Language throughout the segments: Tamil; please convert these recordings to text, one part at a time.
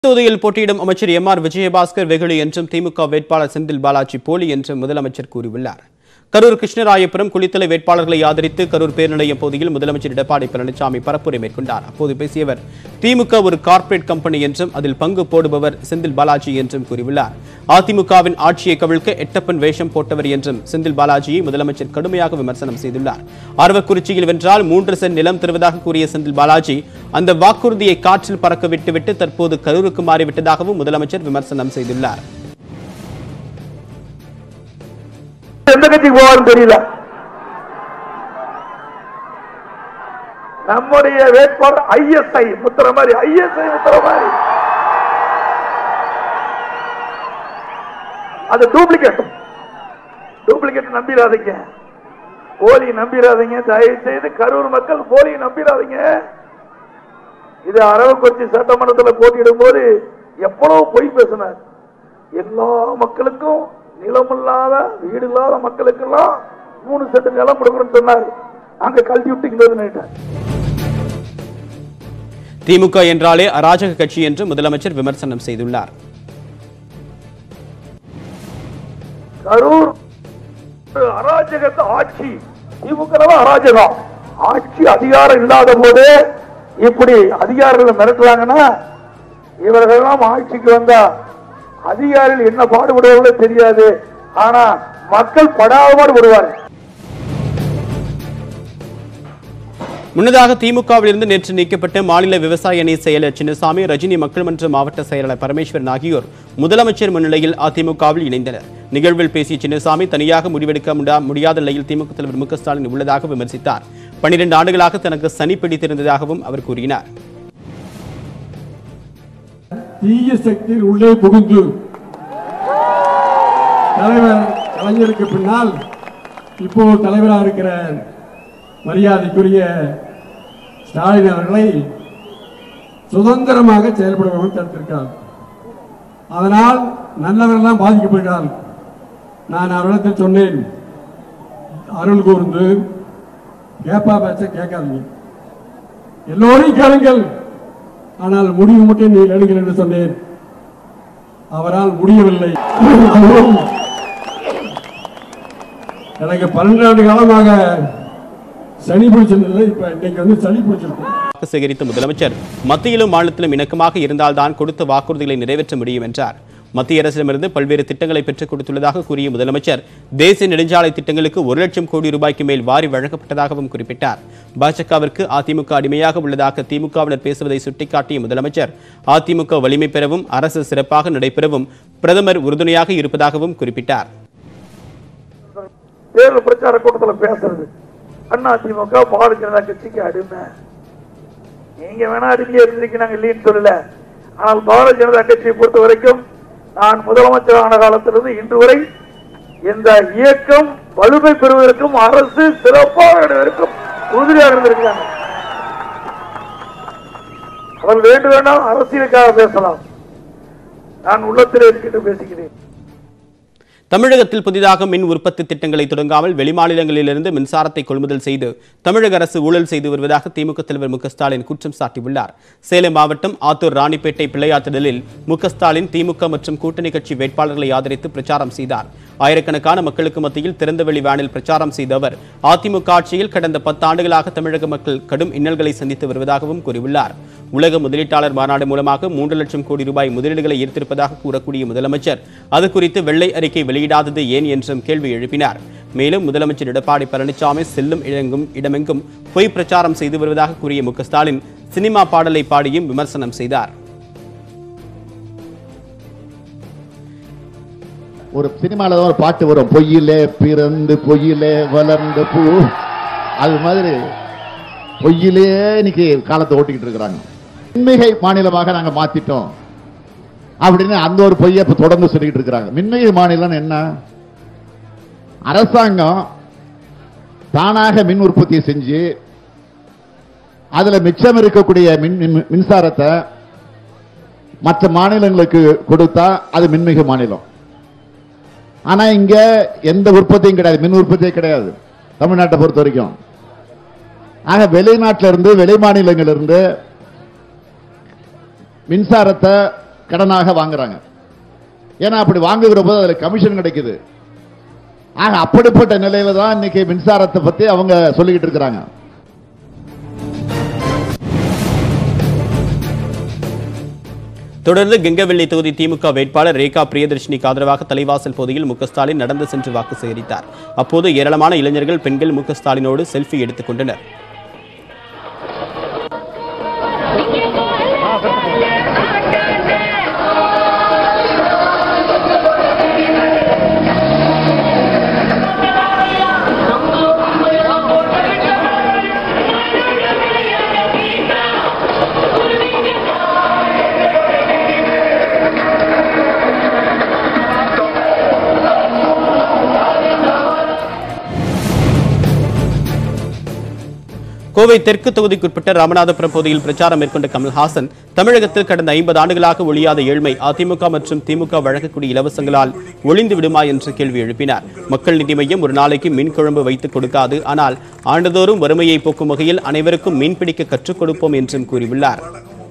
தொகுதியில் போட்டியிடும் அமைச்சர் எம் ஆர் விஜயபாஸ்கர் வெகுளி என்றும் திமுக வேட்பாளர் செந்தில் பாலாஜி போலி என்றும் முதலமைச்சர் கூறியுள்ளார் கரூர் கிருஷ்ணராயபுரம் குளித்தலை வேட்பாளர்களை ஆதரித்து கரூர் பேர்நிலையம் பகுதியில் முதலமைச்சர் எடப்பாடி பழனிசாமி பரப்புரை மேற்கொண்டார் அப்போது பேசிய அவர் திமுக ஒரு கார்ப்பரேட் கம்பெனி என்றும் அதில் பங்கு போடுபவர் செந்தில் பாலாஜி என்றும் கூறியுள்ளார் அதிமுகவின் ஆட்சியை கவிழ்க்க எட்டப்பன் வேஷம் போட்டவர் என்றும் செந்தில் பாலாஜியை முதலமைச்சர் கடுமையாக விமர்சனம் செய்துள்ளார் ஆர்வக்குறிச்சியில் வென்றால் மூன்று சென்ட் நிலம் தருவதாக கூறிய செந்தில் பாலாஜி அந்த வாக்குறுதியை காற்றில் பறக்க விட்டுவிட்டு தற்போது கரூருக்கு மாறிவிட்டதாகவும் முதலமைச்சர் விமர்சனம் செய்துள்ளார் எந்த கட்சிக்கு போவான்னு தெரியல நம்முடைய வேட்பாளர் ஐஎஸ்ஐ முத்திர மாதிரி ஐஎஸ்ஐ முத்திர மாதிரி அது டூப்ளிகேட் டூப்ளிகேட் நம்பிடாதீங்க போலி நம்பிடாதீங்க தயவு செய்து கரூர் மக்கள் போலி நம்பிடாதீங்க இது அரவக்குறிச்சி சட்டமன்றத்தில் போட்டியிடும் போது எவ்வளவு பொய் பேசினார் எல்லா மக்களுக்கும் நிலமில்லாத வீடு இல்லாத மக்களுக்கெல்லாம் மூணு செட்டு நிலம் கொடுக்குறேன்னு சொன்னார் அங்க கல்வி விட்டு இங்க வந்து நின்னுட்டார். திமுக என்றாலே அராஜக கட்சி என்று முதலமைச்சர் விமர்சனம் செய்துள்ளார் கரூர் ஒரு அராஜகத்தை ஆட்சி திமுக தான் அராஜகம் ஆட்சி அதிகாரம் இல்லாத போது இப்படி அதிகாரிகளை மிரட்டுறாங்கன்னா இவர்களெல்லாம் ஆட்சிக்கு வந்தா அதிகாரிகள் என்ன பாடுபடுவார்களோ தெரியாது ஆனா மக்கள் படாத பாடுபடுவார்கள் முன்னதாக திமுகவிலிருந்து நேற்று நீக்கப்பட்ட மாநில விவசாய அணி செயலர் சின்னசாமி ரஜினி மக்கள் மன்ற மாவட்ட செயலாளர் பரமேஸ்வரன் ஆகியோர் முதலமைச்சர் முன்னிலையில் அதிமுகவில் இணைந்தனர் நிகழ்வில் பேசிய சின்னசாமி தனியாக முடிவெடுக்க முடா- முடியாத நிலையில் திமுக தலைவர் மு க ஸ்டாலின் உள்ளதாக விமர்சித்தார் பன்னிரண்டு ஆண்டுகளாக தனக்கு சனி பிடித்திருந்ததாகவும் அவர் கூறினார் தீய சக்தி உள்ளே புகுந்து தலைவர் கலைஞருக்கு பின்னால் இப்போ தலைவராக இருக்கிற மரியாதைக்குரிய ஸ்டாலின் அவர்களை சுதந்திரமாக செயல்படுபவர்கள் தடுத்திருக்கார் அதனால் நல்லவர்கள்லாம் பாதிக்கப்படுகிறார் நான் அவரிடத்தில் சொன்னேன் அருள் கூர்ந்து கேப்பா பேச்ச கேட்காதீங்க எல்லோரையும் கேளுங்கள் ஆனால் முடிவு மட்டும் நீ எடுங்கள் என்று சொன்னேன் அவரால் முடியவில்லை அதுவும் எனக்கு பன்னெண்டு காலமாக சனி பிடிச்சிருந்தது இப்ப இன்னைக்கு வந்து சளி பிடிச்சிருக்கு வாக்கு சேகரித்த முதலமைச்சர் மத்தியிலும் மாநிலத்திலும் இணக்கமாக இருந்தால்தான் கொடுத்த வாக்குறுதிகளை நிறைவேற்ற முடியும் என்றார் மத்திய அரசிடமிருந்து பல்வேறு திட்டங்களை பெற்றுக் கொடுத்துள்ளதாக கூறிய முதலமைச்சர் தேசிய நெடுஞ்சாலை திட்டங்களுக்கு ஒரு லட்சம் கோடி ரூபாய்க்கு மேல் வாரி வழங்கப்பட்டதாகவும் குறிப்பிட்டார் பாஜகவிற்கு அதிமுக அடிமையாக உள்ளதாக திமுகவினர் பேசுவதை சுட்டிக்காட்டிய முதலமைச்சர் அதிமுக வலிமை பெறவும் அரசு சிறப்பாக நடைபெறவும் பிரதமர் உறுதுணையாக இருப்பதாகவும் குறிப்பிட்டார் தேர்தல் பிரச்சார கூட்டத்துல பேசுறது அண்ணா திமுக பாரதிய ஜனதா கட்சிக்கு அடிமை நீங்க வேணா அடிமையா இருந்திருக்கீங்க நாங்க இல்லைன்னு சொல்லல ஆனால் பாரதிய ஜனதா கட்சியை பொறுத்த வரைக்கும் நான் முதலமைச்சரான காலத்திலிருந்து இன்று வரை இந்த இயக்கம் வலுமை பெறுவதற்கும் அரசு சிறப்பாக நடைபெறுவதற்கும் உறுதியாக இருந்திருக்கிறாங்க அவர் வேண்டு வேண்டாம் அரசியலுக்காக பேசலாம் நான் உள்ளத்திலே இருக்கிட்டு பேசுகிறேன் தமிழகத்தில் புதிதாக மின் உற்பத்தி திட்டங்களை தொடங்காமல் வெளிமாநிலங்களிலிருந்து மின்சாரத்தை கொள்முதல் செய்து தமிழக அரசு ஊழல் செய்து வருவதாக திமுக தலைவர் மு க ஸ்டாலின் குற்றம் சாட்டியுள்ளார் சேலம் மாவட்டம் ஆத்தூர் ராணிப்பேட்டை பிள்ளையாத்திடலில் மு க ஸ்டாலின் திமுக மற்றும் கூட்டணி கட்சி வேட்பாளர்களை ஆதரித்து பிரச்சாரம் செய்தார் ஆயிரக்கணக்கான மக்களுக்கு மத்தியில் திறந்தவெளி வேனில் பிரச்சாரம் செய்த அவர் அதிமுக ஆட்சியில் கடந்த பத்தாண்டுகளாக தமிழக மக்கள் கடும் இன்னல்களை சந்தித்து வருவதாகவும் கூறியுள்ளார் உலக முதலீட்டாளர் மாநாடு மூலமாக மூன்று லட்சம் கோடி ரூபாய் முதலீடுகளை ஈர்த்திருப்பதாக கூறக்கூடிய முதலமைச்சர் அது குறித்து வெள்ளை அறிக்கை வெளியிடாதது ஏன் என்றும் கேள்வி எழுப்பினார் மேலும் முதலமைச்சர் எடப்பாடி பழனிசாமி செல்லும் இழங்கும் இடமெங்கும் பொய் பிரச்சாரம் செய்து வருவதாக கூறிய மு க ஸ்டாலின் சினிமா பாடலை பாடியும் விமர்சனம் செய்தார் ஒரு சினிமால தான் ஒரு பாட்டு வரும் பொய்யிலே பிறந்து பொய்யிலே வளர்ந்த பூ அது மாதிரி பொய்யிலே இன்னைக்கு காலத்தை ஓட்டிக்கிட்டு இருக்கிறாங்க மின்மிகை மாநிலமாக நாங்க மாத்திட்டோம் அப்படின்னு அந்த ஒரு பொய்யை இப்ப தொடர்ந்து சொல்லிக்கிட்டு இருக்கிறாங்க மின்மிகை மாநிலம் என்ன அரசாங்கம் தானாக மின் உற்பத்தியை செஞ்சு அதுல மிச்சம் இருக்கக்கூடிய மின் மின்- மின்சாரத்தை மற்ற மாநிலங்களுக்கு கொடுத்தா அது மின்மிகு மாநிலம் ஆனா இங்க எந்த உற்பத்தியும் கிடையாது மின் உற்பத்தியே கிடையாது தமிழ்நாட்டை பொறுத்த வரைக்கும் ஆக வெளிநாட்டில இருந்து வெளி மாநிலங்களிலிருந்து மின்சாரத்தை கடனாக வாங்குறாங்க ஏன்னா அப்படி வாங்குகிற போது அதுல கமிஷன் கிடைக்குது ஆக அப்படிப்பட்ட நிலையில தான் இன்னைக்கு மின்சாரத்தை பத்தி அவங்க சொல்லிக்கிட்டு இருக்கிறாங்க தொடர்ந்து கெங்கவெள்ளி தொகுதி திமுக வேட்பாளர் ரேகா பிரியதர்ஷினிக்கு ஆதரவாக தலைவாசல் பகுதியில் மு க ஸ்டாலின் நடந்து சென்று வாக்கு சேகரித்தார் அப்போது ஏராளமான இளைஞர்கள் பெண்கள் மு க ஸ்டாலினோடு செல்ஃபி எடுத்துக் கொண்டனர் கோவை தெற்கு தொகுதிக்குட்பட்ட ராமநாதபுரம் பகுதியில் பிரச்சாரம் மேற்கொண்ட கமல்ஹாசன் தமிழகத்தில் கடந்த ஐம்பது ஆண்டுகளாக ஒழியாத ஏழ்மை அதிமுக மற்றும் திமுக வழங்கக்கூடிய இலவசங்களால் ஒளிந்து விடுமா என்று கேள்வி எழுப்பினார் மக்கள் நீதி மையம் ஒரு நாளைக்கு மீன் குழம்பு வைத்துக் கொடுக்காது ஆனால் ஆண்டுதோறும் வறுமையை போக்கும் வகையில் அனைவருக்கும் மீன்பிடிக்க கற்றுக் கொடுப்போம் என்றும் கூறியுள்ளார்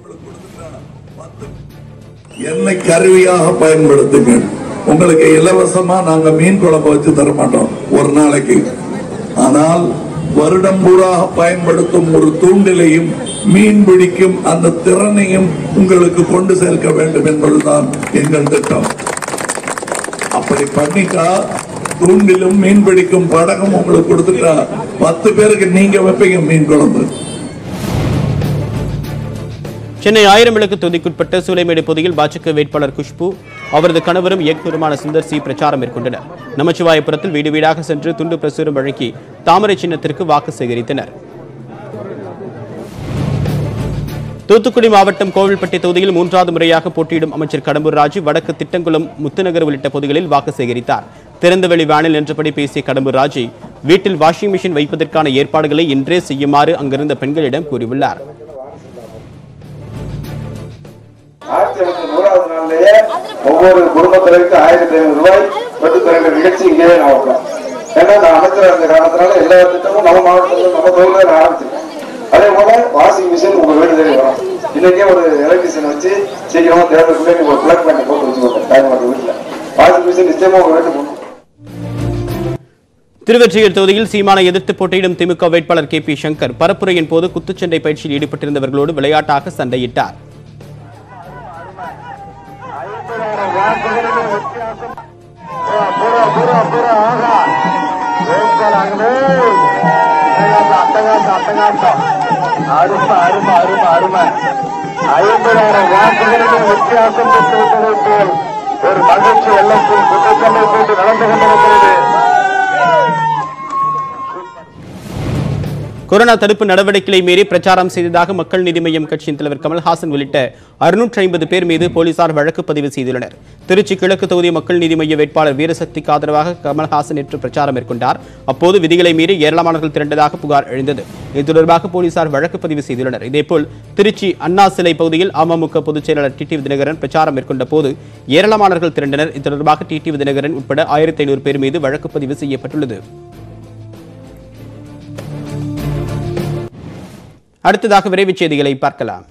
என்னை கருவியாக பயன்படுத்துங்கள் உங்களுக்கு இலவசமா நாங்க மீன் குழம்பு வச்சு தர மாட்டோம் ஒரு நாளைக்கு ஆனால் வருடம் பூராக பயன்படுத்தும் ஒரு தூண்டிலையும் மீன் பிடிக்கும் அந்த திறனையும் உங்களுக்கு கொண்டு சேர்க்க வேண்டும் என்பதுதான் எங்கள் திட்டம் அப்படி பண்ணிட்டா தூண்டிலும் மீன் பிடிக்கும் படகும் உங்களுக்கு கொடுத்துட்டா பத்து பேருக்கு நீங்க வைப்பீங்க மீன் குழம்பு சென்னை ஆயிரம் விளக்கு தொகுதிக்குட்பட்ட சூளைமேடு பகுதியில் பாஜக வேட்பாளர் குஷ்பு அவரது கணவரும் இயக்குநருமான சுந்தர் சி பிரச்சாரம் மேற்கொண்டனர் நமச்சிவாயபுரத்தில் வீடு வீடாக சென்று துண்டு பிரசுரம் வழங்கி தாமரை சின்னத்திற்கு வாக்கு சேகரித்தனர் தூத்துக்குடி மாவட்டம் கோவில்பட்டி தொகுதியில் மூன்றாவது முறையாக போட்டியிடும் அமைச்சர் கடம்பூர் ராஜு வடக்கு திட்டங்குளம் முத்துநகர் உள்ளிட்ட பகுதிகளில் வாக்கு சேகரித்தார் திறந்தவெளி வேனில் நின்றபடி பேசிய கடம்பூர் ராஜு வீட்டில் வாஷிங் மிஷின் வைப்பதற்கான ஏற்பாடுகளை இன்றே செய்யுமாறு அங்கிருந்த பெண்களிடம் கூறியுள்ளார் ஆயிரத்தி எழுநூத்தி நூறாவது நாள்லயே ஒவ்வொரு குடும்பத்தினருக்கு ஆயிரத்தி ஐநூறு ரூபாய் பெற்று தருகிற நிகழ்ச்சி இங்கேயே நான் வைப்பேன் ஏன்னா நான் அமைச்சராக இருந்த காரணத்தினால எல்லா திட்டமும் நம்ம மாவட்டத்தில் நம்ம தொழில நான் ஆரம்பிச்சிருக்கேன் அதே போல வாஷிங் மிஷின் உங்க வீடு தேடி வரும் இன்னைக்கே ஒரு எலக்ட்ரிஷியன் வச்சு சீக்கிரமா தேர்தலுக்குள்ளே நீங்க ஒரு பிளக் பண்ணி போட்டு வச்சுக்கோங்க டைம் வீட்டுல வாஷிங் மிஷின் நிச்சயமா உங்க வீட்டுக்கு போகணும் திருவெற்றியூர் தொகுதியில் சீமானை எதிர்த்து போட்டியிடும் திமுக வேட்பாளர் கே பி சங்கர் பரப்புரையின் போது குத்துச்சண்டை பயிற்சியில் ஈடுபட்டிருந்தவர்களோடு விளையாட்டாக சண்டையிட்டார் அருமை அருமை அருமை அருமை ஐம்பதாயிரம் வாக்குகளிலும் வித்தியாசம் பெற்றுவிட்டதை போல் ஒரு மகிழ்ச்சி எல்லத்தில் குற்றச்சண்டை போட்டு நடந்து கொண்டிருக்கிறது கொரோனா தடுப்பு நடவடிக்கைகளை மீறி பிரச்சாரம் செய்ததாக மக்கள் நீதி மய்யம் கட்சியின் தலைவர் கமல்ஹாசன் உள்ளிட்ட அறுநூற்றி ஐம்பது பேர் மீது போலீசார் வழக்கு பதிவு செய்துள்ளனர் திருச்சி கிழக்கு தொகுதி மக்கள் நீதி மய்ய வேட்பாளர் வீரசக்திக்கு ஆதரவாக கமல்ஹாசன் நேற்று பிரச்சாரம் மேற்கொண்டார் அப்போது விதிகளை மீறி ஏராளமானவர்கள் திரண்டதாக புகார் எழுந்தது இது தொடர்பாக போலீசார் வழக்கு பதிவு செய்துள்ளனர் இதேபோல் திருச்சி அண்ணா சிலை பகுதியில் அமமுக பொதுச் செயலாளர் டிடிவி தினகரன் பிரச்சாரம் மேற்கொண்ட போது ஏராளமானவர்கள் திரண்டனர் இது தொடர்பாக டிடிவி தினகரன் உட்பட ஆயிரத்தி ஐநூறு பேர் மீது வழக்கு பதிவு செய்யப்பட்டுள்ளது அடுத்ததாக விரைவுச் செய்திகளை பார்க்கலாம்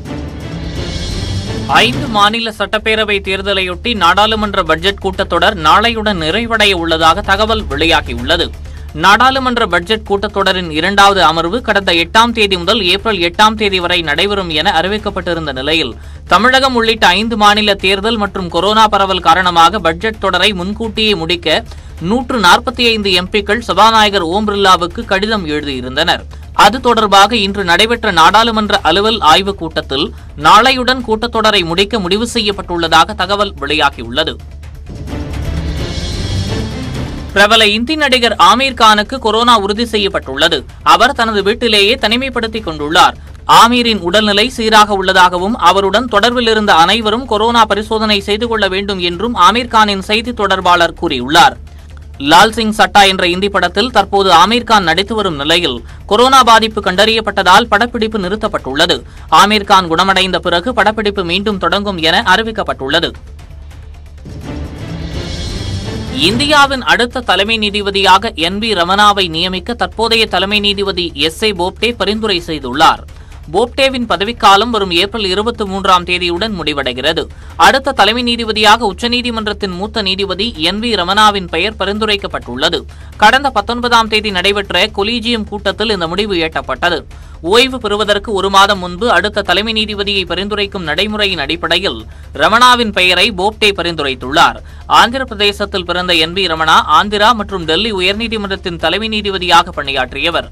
ஐந்து மாநில சட்டப்பேரவை தேர்தலையொட்டி நாடாளுமன்ற பட்ஜெட் கூட்டத்தொடர் நாளையுடன் நிறைவடைய உள்ளதாக தகவல் வெளியாகியுள்ளது நாடாளுமன்ற பட்ஜெட் கூட்டத்தொடரின் இரண்டாவது அமர்வு கடந்த எட்டாம் தேதி முதல் ஏப்ரல் எட்டாம் தேதி வரை நடைபெறும் என அறிவிக்கப்பட்டிருந்த நிலையில் தமிழகம் உள்ளிட்ட ஐந்து மாநில தேர்தல் மற்றும் கொரோனா பரவல் காரணமாக பட்ஜெட் தொடரை முன்கூட்டியே முடிக்க நூற்று நாற்பத்தி ஐந்து எம்பிக்கள் சபாநாயகர் ஓம் பிர்லாவுக்கு கடிதம் எழுதியிருந்தனர் அது தொடர்பாக இன்று நடைபெற்ற நாடாளுமன்ற அலுவல் ஆய்வுக் கூட்டத்தில் நாளையுடன் கூட்டத்தொடரை முடிக்க முடிவு செய்யப்பட்டுள்ளதாக தகவல் வெளியாகியுள்ளது பிரபல இந்தி நடிகர் ஆமீர் கானுக்கு கொரோனா உறுதி செய்யப்பட்டுள்ளது அவர் தனது வீட்டிலேயே தனிமைப்படுத்திக் கொண்டுள்ளார் ஆமீரின் உடல்நிலை சீராக உள்ளதாகவும் அவருடன் தொடர்பில் இருந்த அனைவரும் கொரோனா பரிசோதனை செய்து கொள்ள வேண்டும் என்றும் ஆமீர் கானின் செய்தி தொடர்பாளர் கூறியுள்ளார் லால் சிங் சட்டா என்ற இந்தி படத்தில் தற்போது ஆமீர் கான் நடித்து வரும் நிலையில் கொரோனா பாதிப்பு கண்டறியப்பட்டதால் படப்பிடிப்பு நிறுத்தப்பட்டுள்ளது ஆமீர் கான் குணமடைந்த பிறகு படப்பிடிப்பு மீண்டும் தொடங்கும் என அறிவிக்கப்பட்டுள்ளது இந்தியாவின் அடுத்த தலைமை நீதிபதியாக என் வி ரமணாவை நியமிக்க தற்போதைய தலைமை நீதிபதி எஸ் ஏ போப்டே பரிந்துரை செய்துள்ளார் போப்டேவின் பதவிக்காலம் வரும் ஏப்ரல் இருபத்தி மூன்றாம் தேதியுடன் முடிவடைகிறது அடுத்த தலைமை நீதிபதியாக உச்சநீதிமன்றத்தின் மூத்த நீதிபதி என் வி ரமணாவின் பெயர் பரிந்துரைக்கப்பட்டுள்ளது கடந்த பத்தொன்பதாம் தேதி நடைபெற்ற கொலீஜியம் கூட்டத்தில் இந்த முடிவு எட்டப்பட்டது ஓய்வு பெறுவதற்கு ஒரு மாதம் முன்பு அடுத்த தலைமை நீதிபதியை பரிந்துரைக்கும் நடைமுறையின் அடிப்படையில் ரமணாவின் பெயரை போப்டே பரிந்துரைத்துள்ளார் ஆந்திர பிரதேசத்தில் பிறந்த என் வி ரமணா ஆந்திரா மற்றும் டெல்லி உயர்நீதிமன்றத்தின் தலைமை நீதிபதியாக பணியாற்றியவர்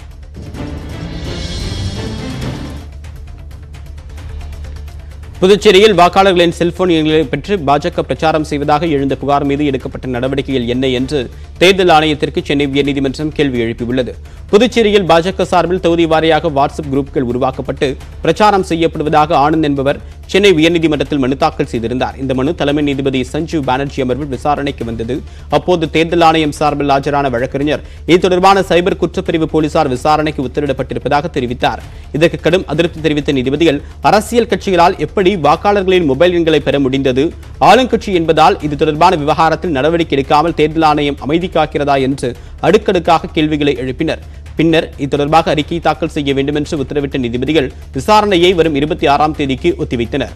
புதுச்சேரியில் வாக்காளர்களின் செல்போன் எண்களை பெற்று பாஜக பிரச்சாரம் செய்வதாக எழுந்த புகார் மீது எடுக்கப்பட்ட நடவடிக்கைகள் என்ன என்று தேர்தல் ஆணையத்திற்கு சென்னை உயர்நீதிமன்றம் கேள்வி எழுப்பியுள்ளது புதுச்சேரியில் பாஜக சார்பில் தொகுதி வாரியாக வாட்ஸ்அப் குரூப்கள் உருவாக்கப்பட்டு பிரச்சாரம் செய்யப்படுவதாக ஆனந்த் என்பவர் சென்னை உயர்நீதிமன்றத்தில் மனு தாக்கல் செய்திருந்தார் இந்த மனு தலைமை நீதிபதி சஞ்சீவ் பானர்ஜி அமர்வில் விசாரணைக்கு வந்தது அப்போது தேர்தல் ஆணையம் சார்பில் ஆஜரான வழக்கறிஞர் இது தொடர்பான சைபர் குற்றப்பிரிவு போலீசார் விசாரணைக்கு உத்தரவிடப்பட்டிருப்பதாக தெரிவித்தார் இதற்கு கடும் அதிருப்தி தெரிவித்த நீதிபதிகள் அரசியல் கட்சிகளால் எப்படி வாக்காளர்களின் மொபைல் எண்களை பெற முடிந்தது ஆளுங்கட்சி என்பதால் இது தொடர்பான விவகாரத்தில் நடவடிக்கை எடுக்காமல் தேர்தல் ஆணையம் அமைதி காக்கிறதா என்று அடுக்கடுக்காக கேள்விகளை எழுப்பினர் பின்னர் இது தொடர்பாக அறிக்கை தாக்கல் செய்ய வேண்டும் என்று உத்தரவிட்ட நீதிபதிகள் விசாரணையை வரும் இருபத்தி ஆறாம் தேதிக்கு ஒத்திவைத்தனர்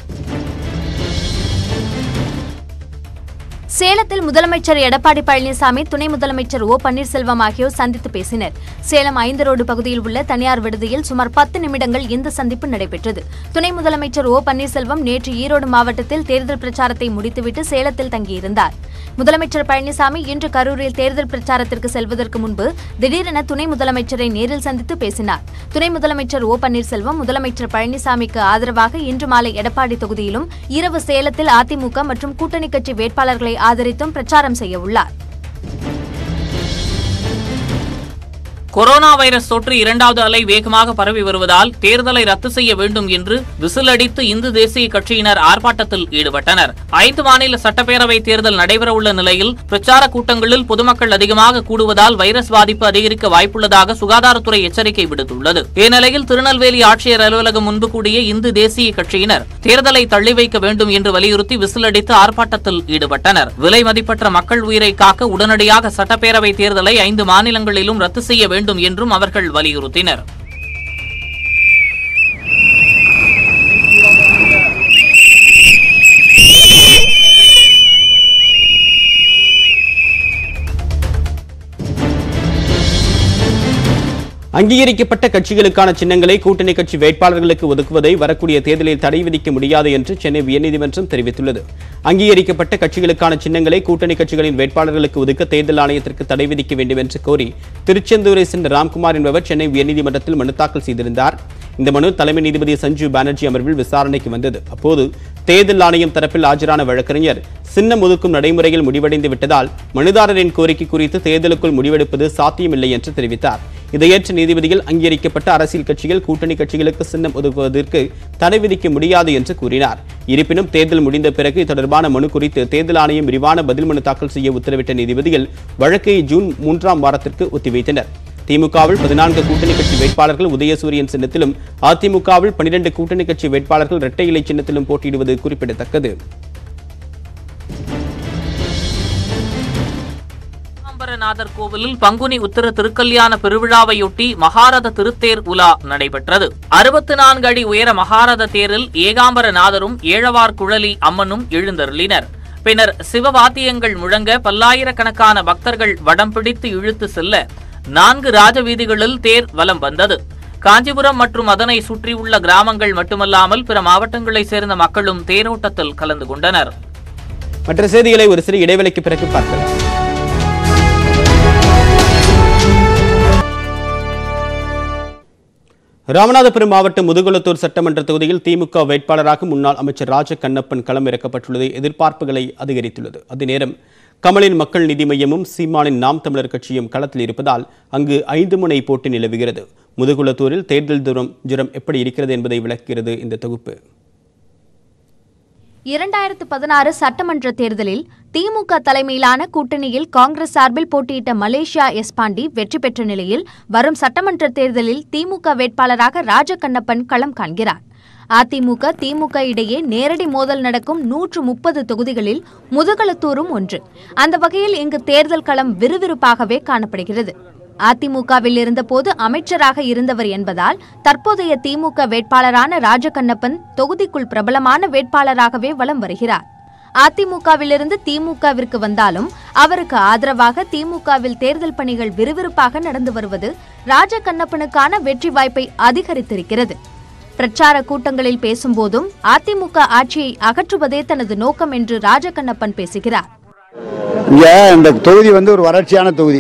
சேலத்தில் முதலமைச்சர் எடப்பாடி பழனிசாமி துணை முதலமைச்சர் ஓ பன்னீர்செல்வம் ஆகியோர் சந்தித்து பேசினர் சேலம் ஐந்து ரோடு பகுதியில் உள்ள தனியார் விடுதியில் சுமார் பத்து நிமிடங்கள் இந்த சந்திப்பு நடைபெற்றது துணை முதலமைச்சர் ஓ பன்னீர்செல்வம் நேற்று ஈரோடு மாவட்டத்தில் தேர்தல் பிரச்சாரத்தை முடித்துவிட்டு சேலத்தில் தங்கியிருந்தார் முதலமைச்சர் பழனிசாமி இன்று கரூரில் தேர்தல் பிரச்சாரத்திற்கு செல்வதற்கு முன்பு திடீரென துணை முதலமைச்சரை நேரில் சந்தித்து பேசினார் துணை முதலமைச்சர் ஓ பன்னீர்செல்வம் முதலமைச்சர் பழனிசாமிக்கு ஆதரவாக இன்று மாலை எடப்பாடி தொகுதியிலும் இரவு சேலத்தில் அதிமுக மற்றும் கூட்டணி கட்சி வேட்பாளர்களை ஆதரித்தும் பிரச்சாரம் செய்ய உள்ளார் கொரோனா வைரஸ் தொற்று இரண்டாவது அலை வேகமாக பரவி வருவதால் தேர்தலை ரத்து செய்ய வேண்டும் என்று விசிலடித்து இந்து தேசிய கட்சியினர் ஆர்ப்பாட்டத்தில் ஈடுபட்டனர் ஐந்து மாநில சட்டப்பேரவை தேர்தல் நடைபெறவுள்ள நிலையில் பிரச்சார கூட்டங்களில் பொதுமக்கள் அதிகமாக கூடுவதால் வைரஸ் பாதிப்பு அதிகரிக்க வாய்ப்புள்ளதாக சுகாதாரத்துறை எச்சரிக்கை விடுத்துள்ளது இந்நிலையில் திருநெல்வேலி ஆட்சியர் அலுவலகம் முன்பு கூடிய இந்து தேசிய கட்சியினர் தேர்தலை தள்ளி வைக்க வேண்டும் என்று வலியுறுத்தி விசிலடித்து ஆர்ப்பாட்டத்தில் ஈடுபட்டனர் விலை மதிப்பற்ற மக்கள் உயிரை காக்க உடனடியாக சட்டப்பேரவை தேர்தலை ஐந்து மாநிலங்களிலும் ரத்து செய்ய வேண்டும் என்றும் அவர்கள் வலியுறுத்தினர் அங்கீகரிக்கப்பட்ட கட்சிகளுக்கான சின்னங்களை கூட்டணி கட்சி வேட்பாளர்களுக்கு ஒதுக்குவதை வரக்கூடிய தேர்தலில் தடை விதிக்க முடியாது என்று சென்னை உயர்நீதிமன்றம் தெரிவித்துள்ளது அங்கீகரிக்கப்பட்ட கட்சிகளுக்கான சின்னங்களை கூட்டணி கட்சிகளின் வேட்பாளர்களுக்கு ஒதுக்க தேர்தல் ஆணையத்திற்கு தடை விதிக்க வேண்டும் என்று கோரி திருச்செந்தூரை சேர்ந்த ராம்குமார் என்பவர் சென்னை உயர்நீதிமன்றத்தில் மனு தாக்கல் செய்திருந்தார் இந்த மனு தலைமை நீதிபதி சஞ்சீவ் பானர்ஜி அமர்வில் விசாரணைக்கு வந்தது அப்போது தேர்தல் ஆணையம் தரப்பில் ஆஜரான வழக்கறிஞர் சின்னம் ஒதுக்கும் நடைமுறையில் முடிவடைந்து விட்டதால் மனுதாரரின் கோரிக்கை குறித்து தேர்தலுக்குள் முடிவெடுப்பது சாத்தியமில்லை என்று தெரிவித்தார் இதையேற்ற நீதிபதிகள் அங்கீகரிக்கப்பட்ட அரசியல் கட்சிகள் கூட்டணி கட்சிகளுக்கு சின்னம் ஒதுக்குவதற்கு தடை விதிக்க முடியாது என்று கூறினார் இருப்பினும் தேர்தல் முடிந்த பிறகு இது தொடர்பான மனு குறித்து தேர்தல் ஆணையம் விரிவான பதில் மனு தாக்கல் செய்ய உத்தரவிட்ட நீதிபதிகள் வழக்கை ஜூன் மூன்றாம் வாரத்திற்கு ஒத்திவைத்தனர் திமுகவில் பதினான்கு கூட்டணி கட்சி வேட்பாளர்கள் உதயசூரியன் சின்னத்திலும் அதிமுகவில் பனிரெண்டு கூட்டணி கட்சி வேட்பாளர்கள் இரட்டை இலை சின்னத்திலும் போட்டியிடுவது குறிப்பிடத்தக்கது ஏகாம்பரநாதர் கோவிலில் பங்குனி உத்தர திருக்கல்யாண பெருவிழாவையொட்டி மகாரத திருத்தேர் உலா நடைபெற்றது அறுபத்தி நான்கு அடி உயர மகாரத தேரில் ஏகாம்பரநாதரும் ஏழவார் குழலி அம்மனும் எழுந்தருளினர் பின்னர் சிவவாத்தியங்கள் முழங்க பல்லாயிரக்கணக்கான பக்தர்கள் வடம் பிடித்து இழுத்து செல்ல நான்கு ராஜவீதிகளில் தேர் வலம் வந்தது காஞ்சிபுரம் மற்றும் அதனை சுற்றியுள்ள கிராமங்கள் மட்டுமல்லாமல் பிற மாவட்டங்களைச் சேர்ந்த மக்களும் தேரோட்டத்தில் கலந்து கொண்டனர் மற்ற செய்திகளை ஒரு சிறு இடைவெளிக்கு பிறகு பார்க்கலாம் ராமநாதபுரம் மாவட்டம் முதுகுளத்தூர் சட்டமன்ற தொகுதியில் திமுக வேட்பாளராக முன்னாள் அமைச்சர் ராஜ கண்ணப்பன் களம் இறக்கப்பட்டுள்ளது எதிர்பார்ப்புகளை அதிகரித்துள்ளது அதே நேரம் கமலின் மக்கள் நீதி மையமும் சீமானின் நாம் தமிழர் கட்சியும் களத்தில் இருப்பதால் அங்கு ஐந்து முனை போட்டி நிலவுகிறது முதுகுளத்தூரில் தேர்தல் தூரம் ஜுரம் எப்படி இருக்கிறது என்பதை விளக்குகிறது இந்த தொகுப்பு இரண்டாயிரத்து பதினாறு சட்டமன்ற தேர்தலில் திமுக தலைமையிலான கூட்டணியில் காங்கிரஸ் சார்பில் போட்டியிட்ட மலேசியா எஸ் பாண்டி வெற்றி பெற்ற நிலையில் வரும் சட்டமன்ற தேர்தலில் திமுக வேட்பாளராக ராஜகண்ணப்பன் களம் காண்கிறார் அதிமுக திமுக இடையே நேரடி மோதல் நடக்கும் நூற்று முப்பது தொகுதிகளில் முதுகளத்தூரும் ஒன்று அந்த வகையில் இங்கு தேர்தல் களம் விறுவிறுப்பாகவே காணப்படுகிறது அதிமுகவில் இருந்தபோது அமைச்சராக இருந்தவர் என்பதால் தற்போதைய திமுக வேட்பாளரான ராஜகண்ணப்பன் தொகுதிக்குள் பிரபலமான வேட்பாளராகவே வலம் வருகிறார் அதிமுகவிலிருந்து திமுகவிற்கு வந்தாலும் அவருக்கு ஆதரவாக திமுகவில் தேர்தல் பணிகள் விறுவிறுப்பாக நடந்து வருவது ராஜகண்ணப்பனுக்கான வெற்றி வாய்ப்பை அதிகரித்திருக்கிறது பிரச்சார கூட்டங்களில் பேசும்போதும் அதிமுக ஆட்சியை அகற்றுவதே தனது நோக்கம் என்று ராஜகண்ணப்பன் பேசுகிறார் இங்கே இந்த தொகுதி வந்து ஒரு வறட்சியான தொகுதி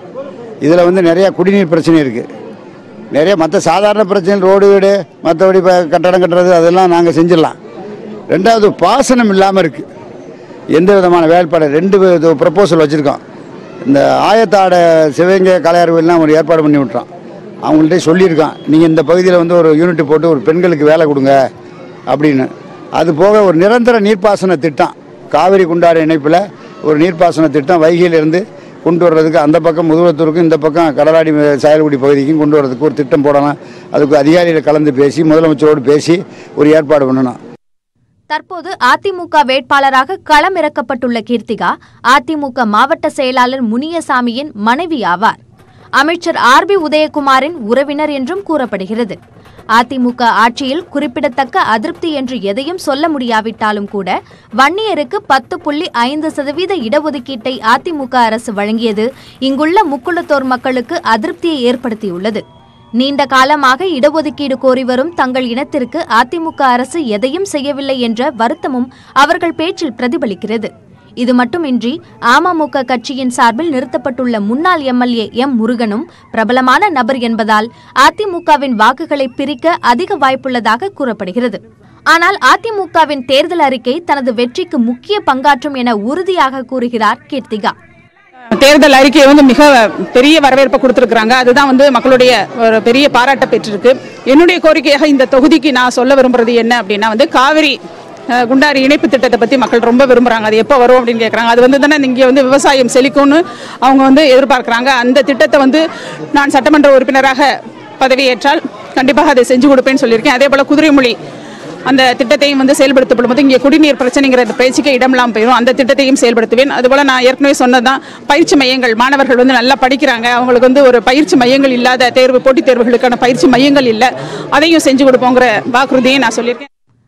இதில் வந்து நிறைய குடிநீர் பிரச்சனை இருக்குது நிறைய மற்ற சாதாரண பிரச்சனை ரோடு வீடு மற்றபடி இப்போ கட்டடம் கட்டுறது அதெல்லாம் நாங்கள் செஞ்சிடலாம் ரெண்டாவது பாசனம் இல்லாமல் இருக்குது எந்த விதமான வேலைப்பாடு ரெண்டு ப்ரப்போசல் வச்சுருக்கோம் இந்த ஆயத்தாட சிவகங்கை கலையார் கோயில்லாம் ஒரு ஏற்பாடு பண்ணி விட்றோம் அவங்கள்ட்ட சொல்லியிருக்கான் நீங்கள் இந்த பகுதியில் வந்து ஒரு யூனிட் போட்டு ஒரு பெண்களுக்கு வேலை கொடுங்க அப்படின்னு அது போக ஒரு நிரந்தர நீர்ப்பாசன திட்டம் காவிரி குண்டாறு இணைப்பில் ஒரு நீர்ப்பாசன திட்டம் வைகையிலிருந்து கொண்டு வர்றதுக்கு அந்த பக்கம் முதுகுளத்தூருக்கும் இந்த பக்கம் கடலாடி சாயல்குடி பகுதிக்கும் கொண்டு வர்றதுக்கு ஒரு திட்டம் போடலாம் அதுக்கு அதிகாரிகளை கலந்து பேசி முதலமைச்சரோடு பேசி ஒரு ஏற்பாடு பண்ணணும் தற்போது அதிமுக வேட்பாளராக களமிறக்கப்பட்டுள்ள கீர்த்திகா அதிமுக மாவட்ட செயலாளர் முனியசாமியின் மனைவி ஆவார் அமைச்சர் ஆர் பி உதயகுமாரின் உறவினர் என்றும் கூறப்படுகிறது அதிமுக ஆட்சியில் குறிப்பிடத்தக்க அதிருப்தி என்று எதையும் சொல்ல முடியாவிட்டாலும் கூட வன்னியருக்கு பத்து புள்ளி ஐந்து சதவீத இடஒதுக்கீட்டை அதிமுக அரசு வழங்கியது இங்குள்ள முக்குளத்தோர் மக்களுக்கு அதிருப்தியை ஏற்படுத்தியுள்ளது நீண்ட காலமாக இடஒதுக்கீடு கோரி வரும் தங்கள் இனத்திற்கு அதிமுக அரசு எதையும் செய்யவில்லை என்ற வருத்தமும் அவர்கள் பேச்சில் பிரதிபலிக்கிறது இது மட்டுமின்றி அமமுக கட்சியின் சார்பில் நிறுத்தப்பட்டுள்ள முன்னாள் எம்எல்ஏ எம் முருகனும் பிரபலமான நபர் என்பதால் அதிமுகவின் வாக்குகளை பிரிக்க அதிக வாய்ப்புள்ளதாக கூறப்படுகிறது ஆனால் அதிமுகவின் தேர்தல் அறிக்கை தனது வெற்றிக்கு முக்கிய பங்காற்றும் என உறுதியாக கூறுகிறார் கீர்த்திகா தேர்தல் அறிக்கையை வந்து மிக பெரிய வரவேற்பை கொடுத்துருக்குறாங்க அதுதான் வந்து மக்களுடைய ஒரு பெரிய பாராட்ட பெற்றிருக்கு என்னுடைய கோரிக்கையாக இந்த தொகுதிக்கு நான் சொல்ல விரும்புறது என்ன அப்படின்னா வந்து காவிரி அஹ், குண்டாறு இணைப்பு திட்டத்தை பற்றி மக்கள் ரொம்ப விரும்புகிறாங்க அது எப்போ வரும் அப்படின்னு கேட்குறாங்க அது வந்து தானே இங்கே வந்து விவசாயம் செழிக்கும்னு அவங்க வந்து எதிர்பார்க்குறாங்க அந்த திட்டத்தை வந்து நான் சட்டமன்ற உறுப்பினராக பதவியேற்றால் கண்டிப்பாக அதை செஞ்சு கொடுப்பேன்னு சொல்லியிருக்கேன் அதே போல் குதிரைமொழி அந்த திட்டத்தையும் வந்து செயல்படுத்தப்படும் போது இங்கே குடிநீர் பிரச்சனைங்கிற அந்த பேச்சுக்கு இடம்லாம் போயிடும் அந்த திட்டத்தையும் செயல்படுத்துவேன் அதுபோல் நான் ஏற்கனவே சொன்னதான் பயிற்சி மையங்கள் மாணவர்கள் வந்து நல்லா படிக்கிறாங்க அவங்களுக்கு வந்து ஒரு பயிற்சி மையங்கள் இல்லாத தேர்வு போட்டித் தேர்வுகளுக்கான பயிற்சி மையங்கள் இல்லை அதையும் செஞ்சு கொடுப்போங்கிற வாக்குறுதியை நான் சொல்லியிருக்கேன்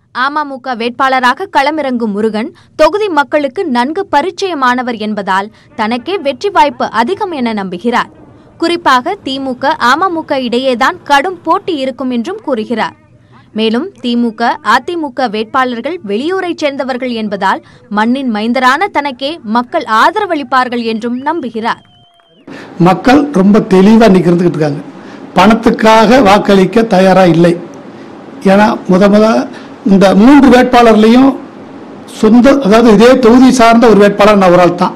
அமமுக வேட்பாளராக களமிறங்கும் முருகன் தொகுதி மக்களுக்கு நன்கு பரிச்சயமானவர் என்பதால் தனக்கே வெற்றி வாய்ப்பு அதிகம் என நம்புகிறார் குறிப்பாக திமுக அமமுக இடையேதான் கடும் போட்டி இருக்கும் என்றும் கூறுகிறார் மேலும் திமுக அதிமுக வேட்பாளர்கள் வெளியூரைச் சேர்ந்தவர்கள் என்பதால் மண்ணின் மைந்தரான தனக்கே மக்கள் ஆதரவளிப்பார்கள் என்றும் நம்புகிறார் மக்கள் ரொம்ப தெளிவாக இன்னைக்கு இருந்துக்கிட்டு இருக்காங்க பணத்துக்காக வாக்களிக்க தயாராக இல்லை ஏன்னா முத முத இந்த மூன்று வேட்பாளர்லையும் சொந்த அதாவது இதே தொகுதி சார்ந்த ஒரு வேட்பாளர் நான் ஒரு ஆள் தான்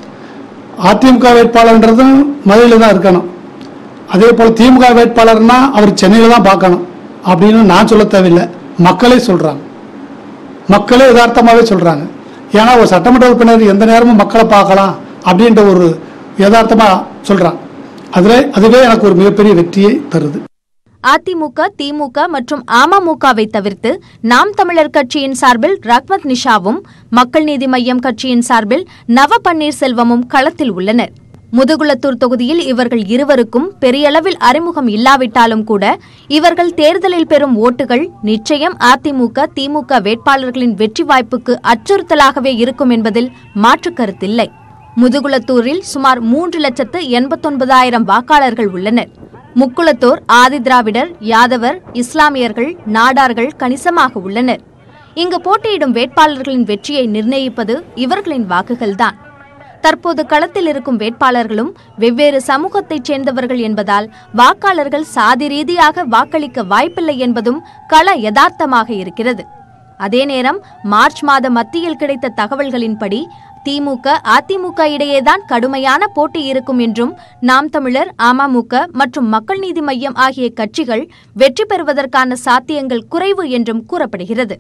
அதிமுக வேட்பாளர்ன்றதும் மதுரையில் தான் இருக்கணும் அதே போல் திமுக வேட்பாளர்னா அவர் சென்னையில் தான் பார்க்கணும் அப்படின்னு நான் சொல்ல தேவையில்லை மக்களே சொல்கிறாங்க மக்களே யதார்த்தமாகவே சொல்கிறாங்க ஏன்னா ஒரு சட்டமன்ற உறுப்பினர் எந்த நேரமும் மக்களை பார்க்கலாம் அப்படின்ற ஒரு யதார்த்தமாக சொல்கிறாங்க அதில் அதுவே எனக்கு ஒரு மிகப்பெரிய வெற்றியை தருது அதிமுக திமுக மற்றும் அமமுகவை தவிர்த்து நாம் தமிழர் கட்சியின் சார்பில் ரஹ்மத் நிஷாவும் மக்கள் நீதி மய்யம் கட்சியின் சார்பில் நவ பன்னீர்செல்வமும் களத்தில் உள்ளனர் முதுகுளத்தூர் தொகுதியில் இவர்கள் இருவருக்கும் பெரியளவில் அறிமுகம் இல்லாவிட்டாலும் கூட இவர்கள் தேர்தலில் பெறும் ஓட்டுகள் நிச்சயம் அதிமுக திமுக வேட்பாளர்களின் வெற்றி வாய்ப்புக்கு அச்சுறுத்தலாகவே இருக்கும் என்பதில் மாற்று கருத்தில்லை முதுகுளத்தூரில் சுமார் மூன்று லட்சத்து எண்பத்தொன்பதாயிரம் வாக்காளர்கள் உள்ளனர் முக்குளத்தோர் ஆதிதிராவிடர் யாதவர் இஸ்லாமியர்கள் நாடார்கள் கணிசமாக உள்ளனர் இங்கு போட்டியிடும் வேட்பாளர்களின் வெற்றியை நிர்ணயிப்பது இவர்களின் வாக்குகள்தான் தற்போது களத்தில் இருக்கும் வேட்பாளர்களும் வெவ்வேறு சமூகத்தைச் சேர்ந்தவர்கள் என்பதால் வாக்காளர்கள் சாதி ரீதியாக வாக்களிக்க வாய்ப்பில்லை என்பதும் கள யதார்த்தமாக இருக்கிறது அதே நேரம் மார்ச் மாத மத்தியில் கிடைத்த தகவல்களின்படி திமுக அதிமுக இடையேதான் கடுமையான போட்டி இருக்கும் என்றும் நாம் தமிழர் அமமுக மற்றும் மக்கள் நீதி மய்யம் ஆகிய கட்சிகள் வெற்றி பெறுவதற்கான சாத்தியங்கள் குறைவு என்றும் கூறப்படுகிறது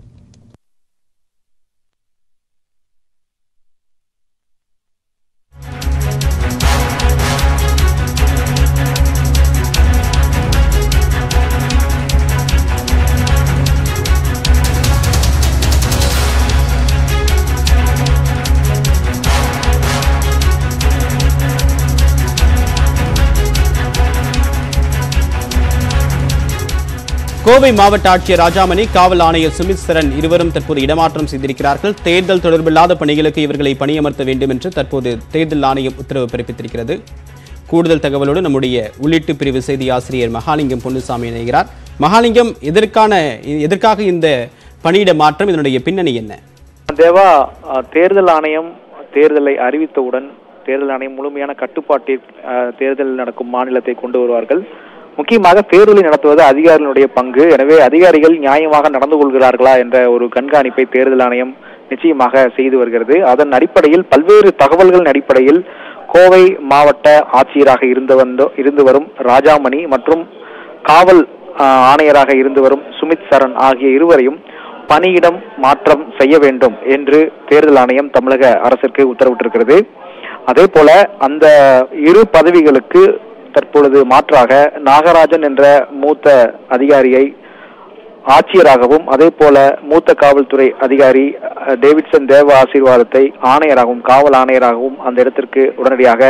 கோவை மாவட்ட ஆட்சியர் ராஜாமணி காவல் ஆணையர் சுமித் சரண் இருவரும் தற்போது இடமாற்றம் செய்திருக்கிறார்கள் தேர்தல் தொடர்பில்லாத பணிகளுக்கு இவர்களை பணியமர்த்த வேண்டும் என்று தற்போது தேர்தல் ஆணையம் உத்தரவு பிறப்பித்திருக்கிறது கூடுதல் தகவலோடு நம்முடைய உள்ளீட்டு பிரிவு செய்தி ஆசிரியர் மகாலிங்கம் பொன்னுசாமி இணைகிறார் மகாலிங்கம் எதற்கான எதற்காக இந்த பணியிட மாற்றம் இதனுடைய பின்னணி என்ன தேவா அஹ், தேர்தல் ஆணையம் தேர்தலை அறிவித்தவுடன் தேர்தல் ஆணையம் முழுமையான கட்டுப்பாட்டில் அஹ், தேர்தல் நடக்கும் மாநிலத்தை கொண்டு வருவார்கள் முக்கியமாக தேர்தலை நடத்துவது அதிகாரிகளுடைய பங்கு எனவே அதிகாரிகள் நியாயமாக நடந்து கொள்கிறார்களா என்ற ஒரு கண்காணிப்பை தேர்தல் ஆணையம் நிச்சயமாக செய்து வருகிறது அதன் அடிப்படையில் பல்வேறு தகவல்களின் அடிப்படையில் கோவை மாவட்ட ஆட்சியராக இருந்து வந்தோ இருந்து வரும் ராஜாமணி மற்றும் காவல் அஹ், ஆணையராக இருந்து வரும் சுமித் சரண் ஆகிய இருவரையும் பணியிடம் மாற்றம் செய்ய வேண்டும் என்று தேர்தல் ஆணையம் தமிழக அரசிற்கு உத்தரவிட்டிருக்கிறது அதே போல அந்த இரு பதவிகளுக்கு தற்பொழுது மாற்றாக நாகராஜன் என்ற மூத்த அதிகாரியை ஆட்சியராகவும் அதே போல மூத்த காவல்துறை அதிகாரி அஹ், டேவிட்சன் தேவ ஆசீர்வாதத்தை ஆணையராகவும் காவல் ஆணையராகவும் அந்த இடத்திற்கு உடனடியாக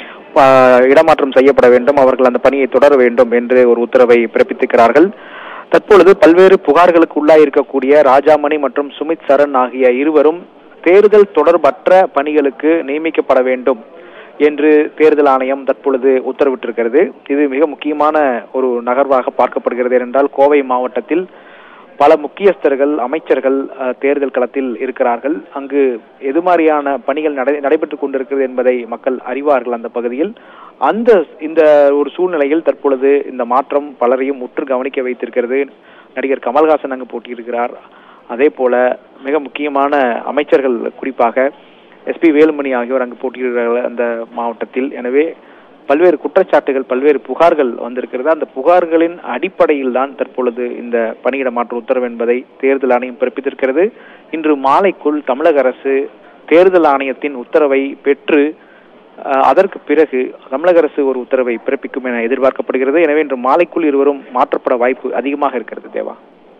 அஹ், இடமாற்றம் செய்யப்பட வேண்டும் அவர்கள் அந்த பணியை தொடர வேண்டும் என்று ஒரு உத்தரவை பிறப்பித்திருக்கிறார்கள் தற்பொழுது பல்வேறு புகார்களுக்கு உள்ளாயிருக்கக்கூடிய ராஜாமணி மற்றும் சுமித் சரண் ஆகிய இருவரும் தேர்தல் தொடர்பற்ற பணிகளுக்கு நியமிக்கப்பட வேண்டும் என்று தேர்தல் ஆணையம் தற்பொழுது உத்தரவிட்டிருக்கிறது இது மிக முக்கியமான ஒரு நகர்வாக பார்க்கப்படுகிறது ஏனென்றால் கோவை மாவட்டத்தில் பல முக்கியஸ்தர்கள் அமைச்சர்கள் அஹ், தேர்தல் களத்தில் இருக்கிறார்கள் அங்கு எது மாதிரியான பணிகள் நடை நடைபெற்றுக் கொண்டிருக்கிறது என்பதை மக்கள் அறிவார்கள் அந்த பகுதியில் அந்த இந்த ஒரு சூழ்நிலையில் தற்பொழுது இந்த மாற்றம் பலரையும் உற்று கவனிக்க வைத்திருக்கிறது நடிகர் கமல்ஹாசன் அங்கு போட்டியிடுகிறார் அதே போல மிக முக்கியமான அமைச்சர்கள் குறிப்பாக எஸ்பி வேலுமணி ஆகியோர் அங்கு போட்டியிடுகிறார்கள் அந்த மாவட்டத்தில் எனவே பல்வேறு குற்றச்சாட்டுகள் பல்வேறு புகார்கள் வந்திருக்கிறது அந்த புகார்களின் அடிப்படையில் தான் தற்பொழுது இந்த பணியிட மாற்ற உத்தரவு என்பதை தேர்தல் ஆணையம் பிறப்பித்திருக்கிறது இன்று மாலைக்குள் தமிழக அரசு தேர்தல் ஆணையத்தின் உத்தரவை பெற்று அஹ், அதற்கு பிறகு தமிழக அரசு ஒரு உத்தரவை பிறப்பிக்கும் என எதிர்பார்க்கப்படுகிறது எனவே இன்று மாலைக்குள் இருவரும் மாற்றப்பட வாய்ப்பு அதிகமாக இருக்கிறது தேவா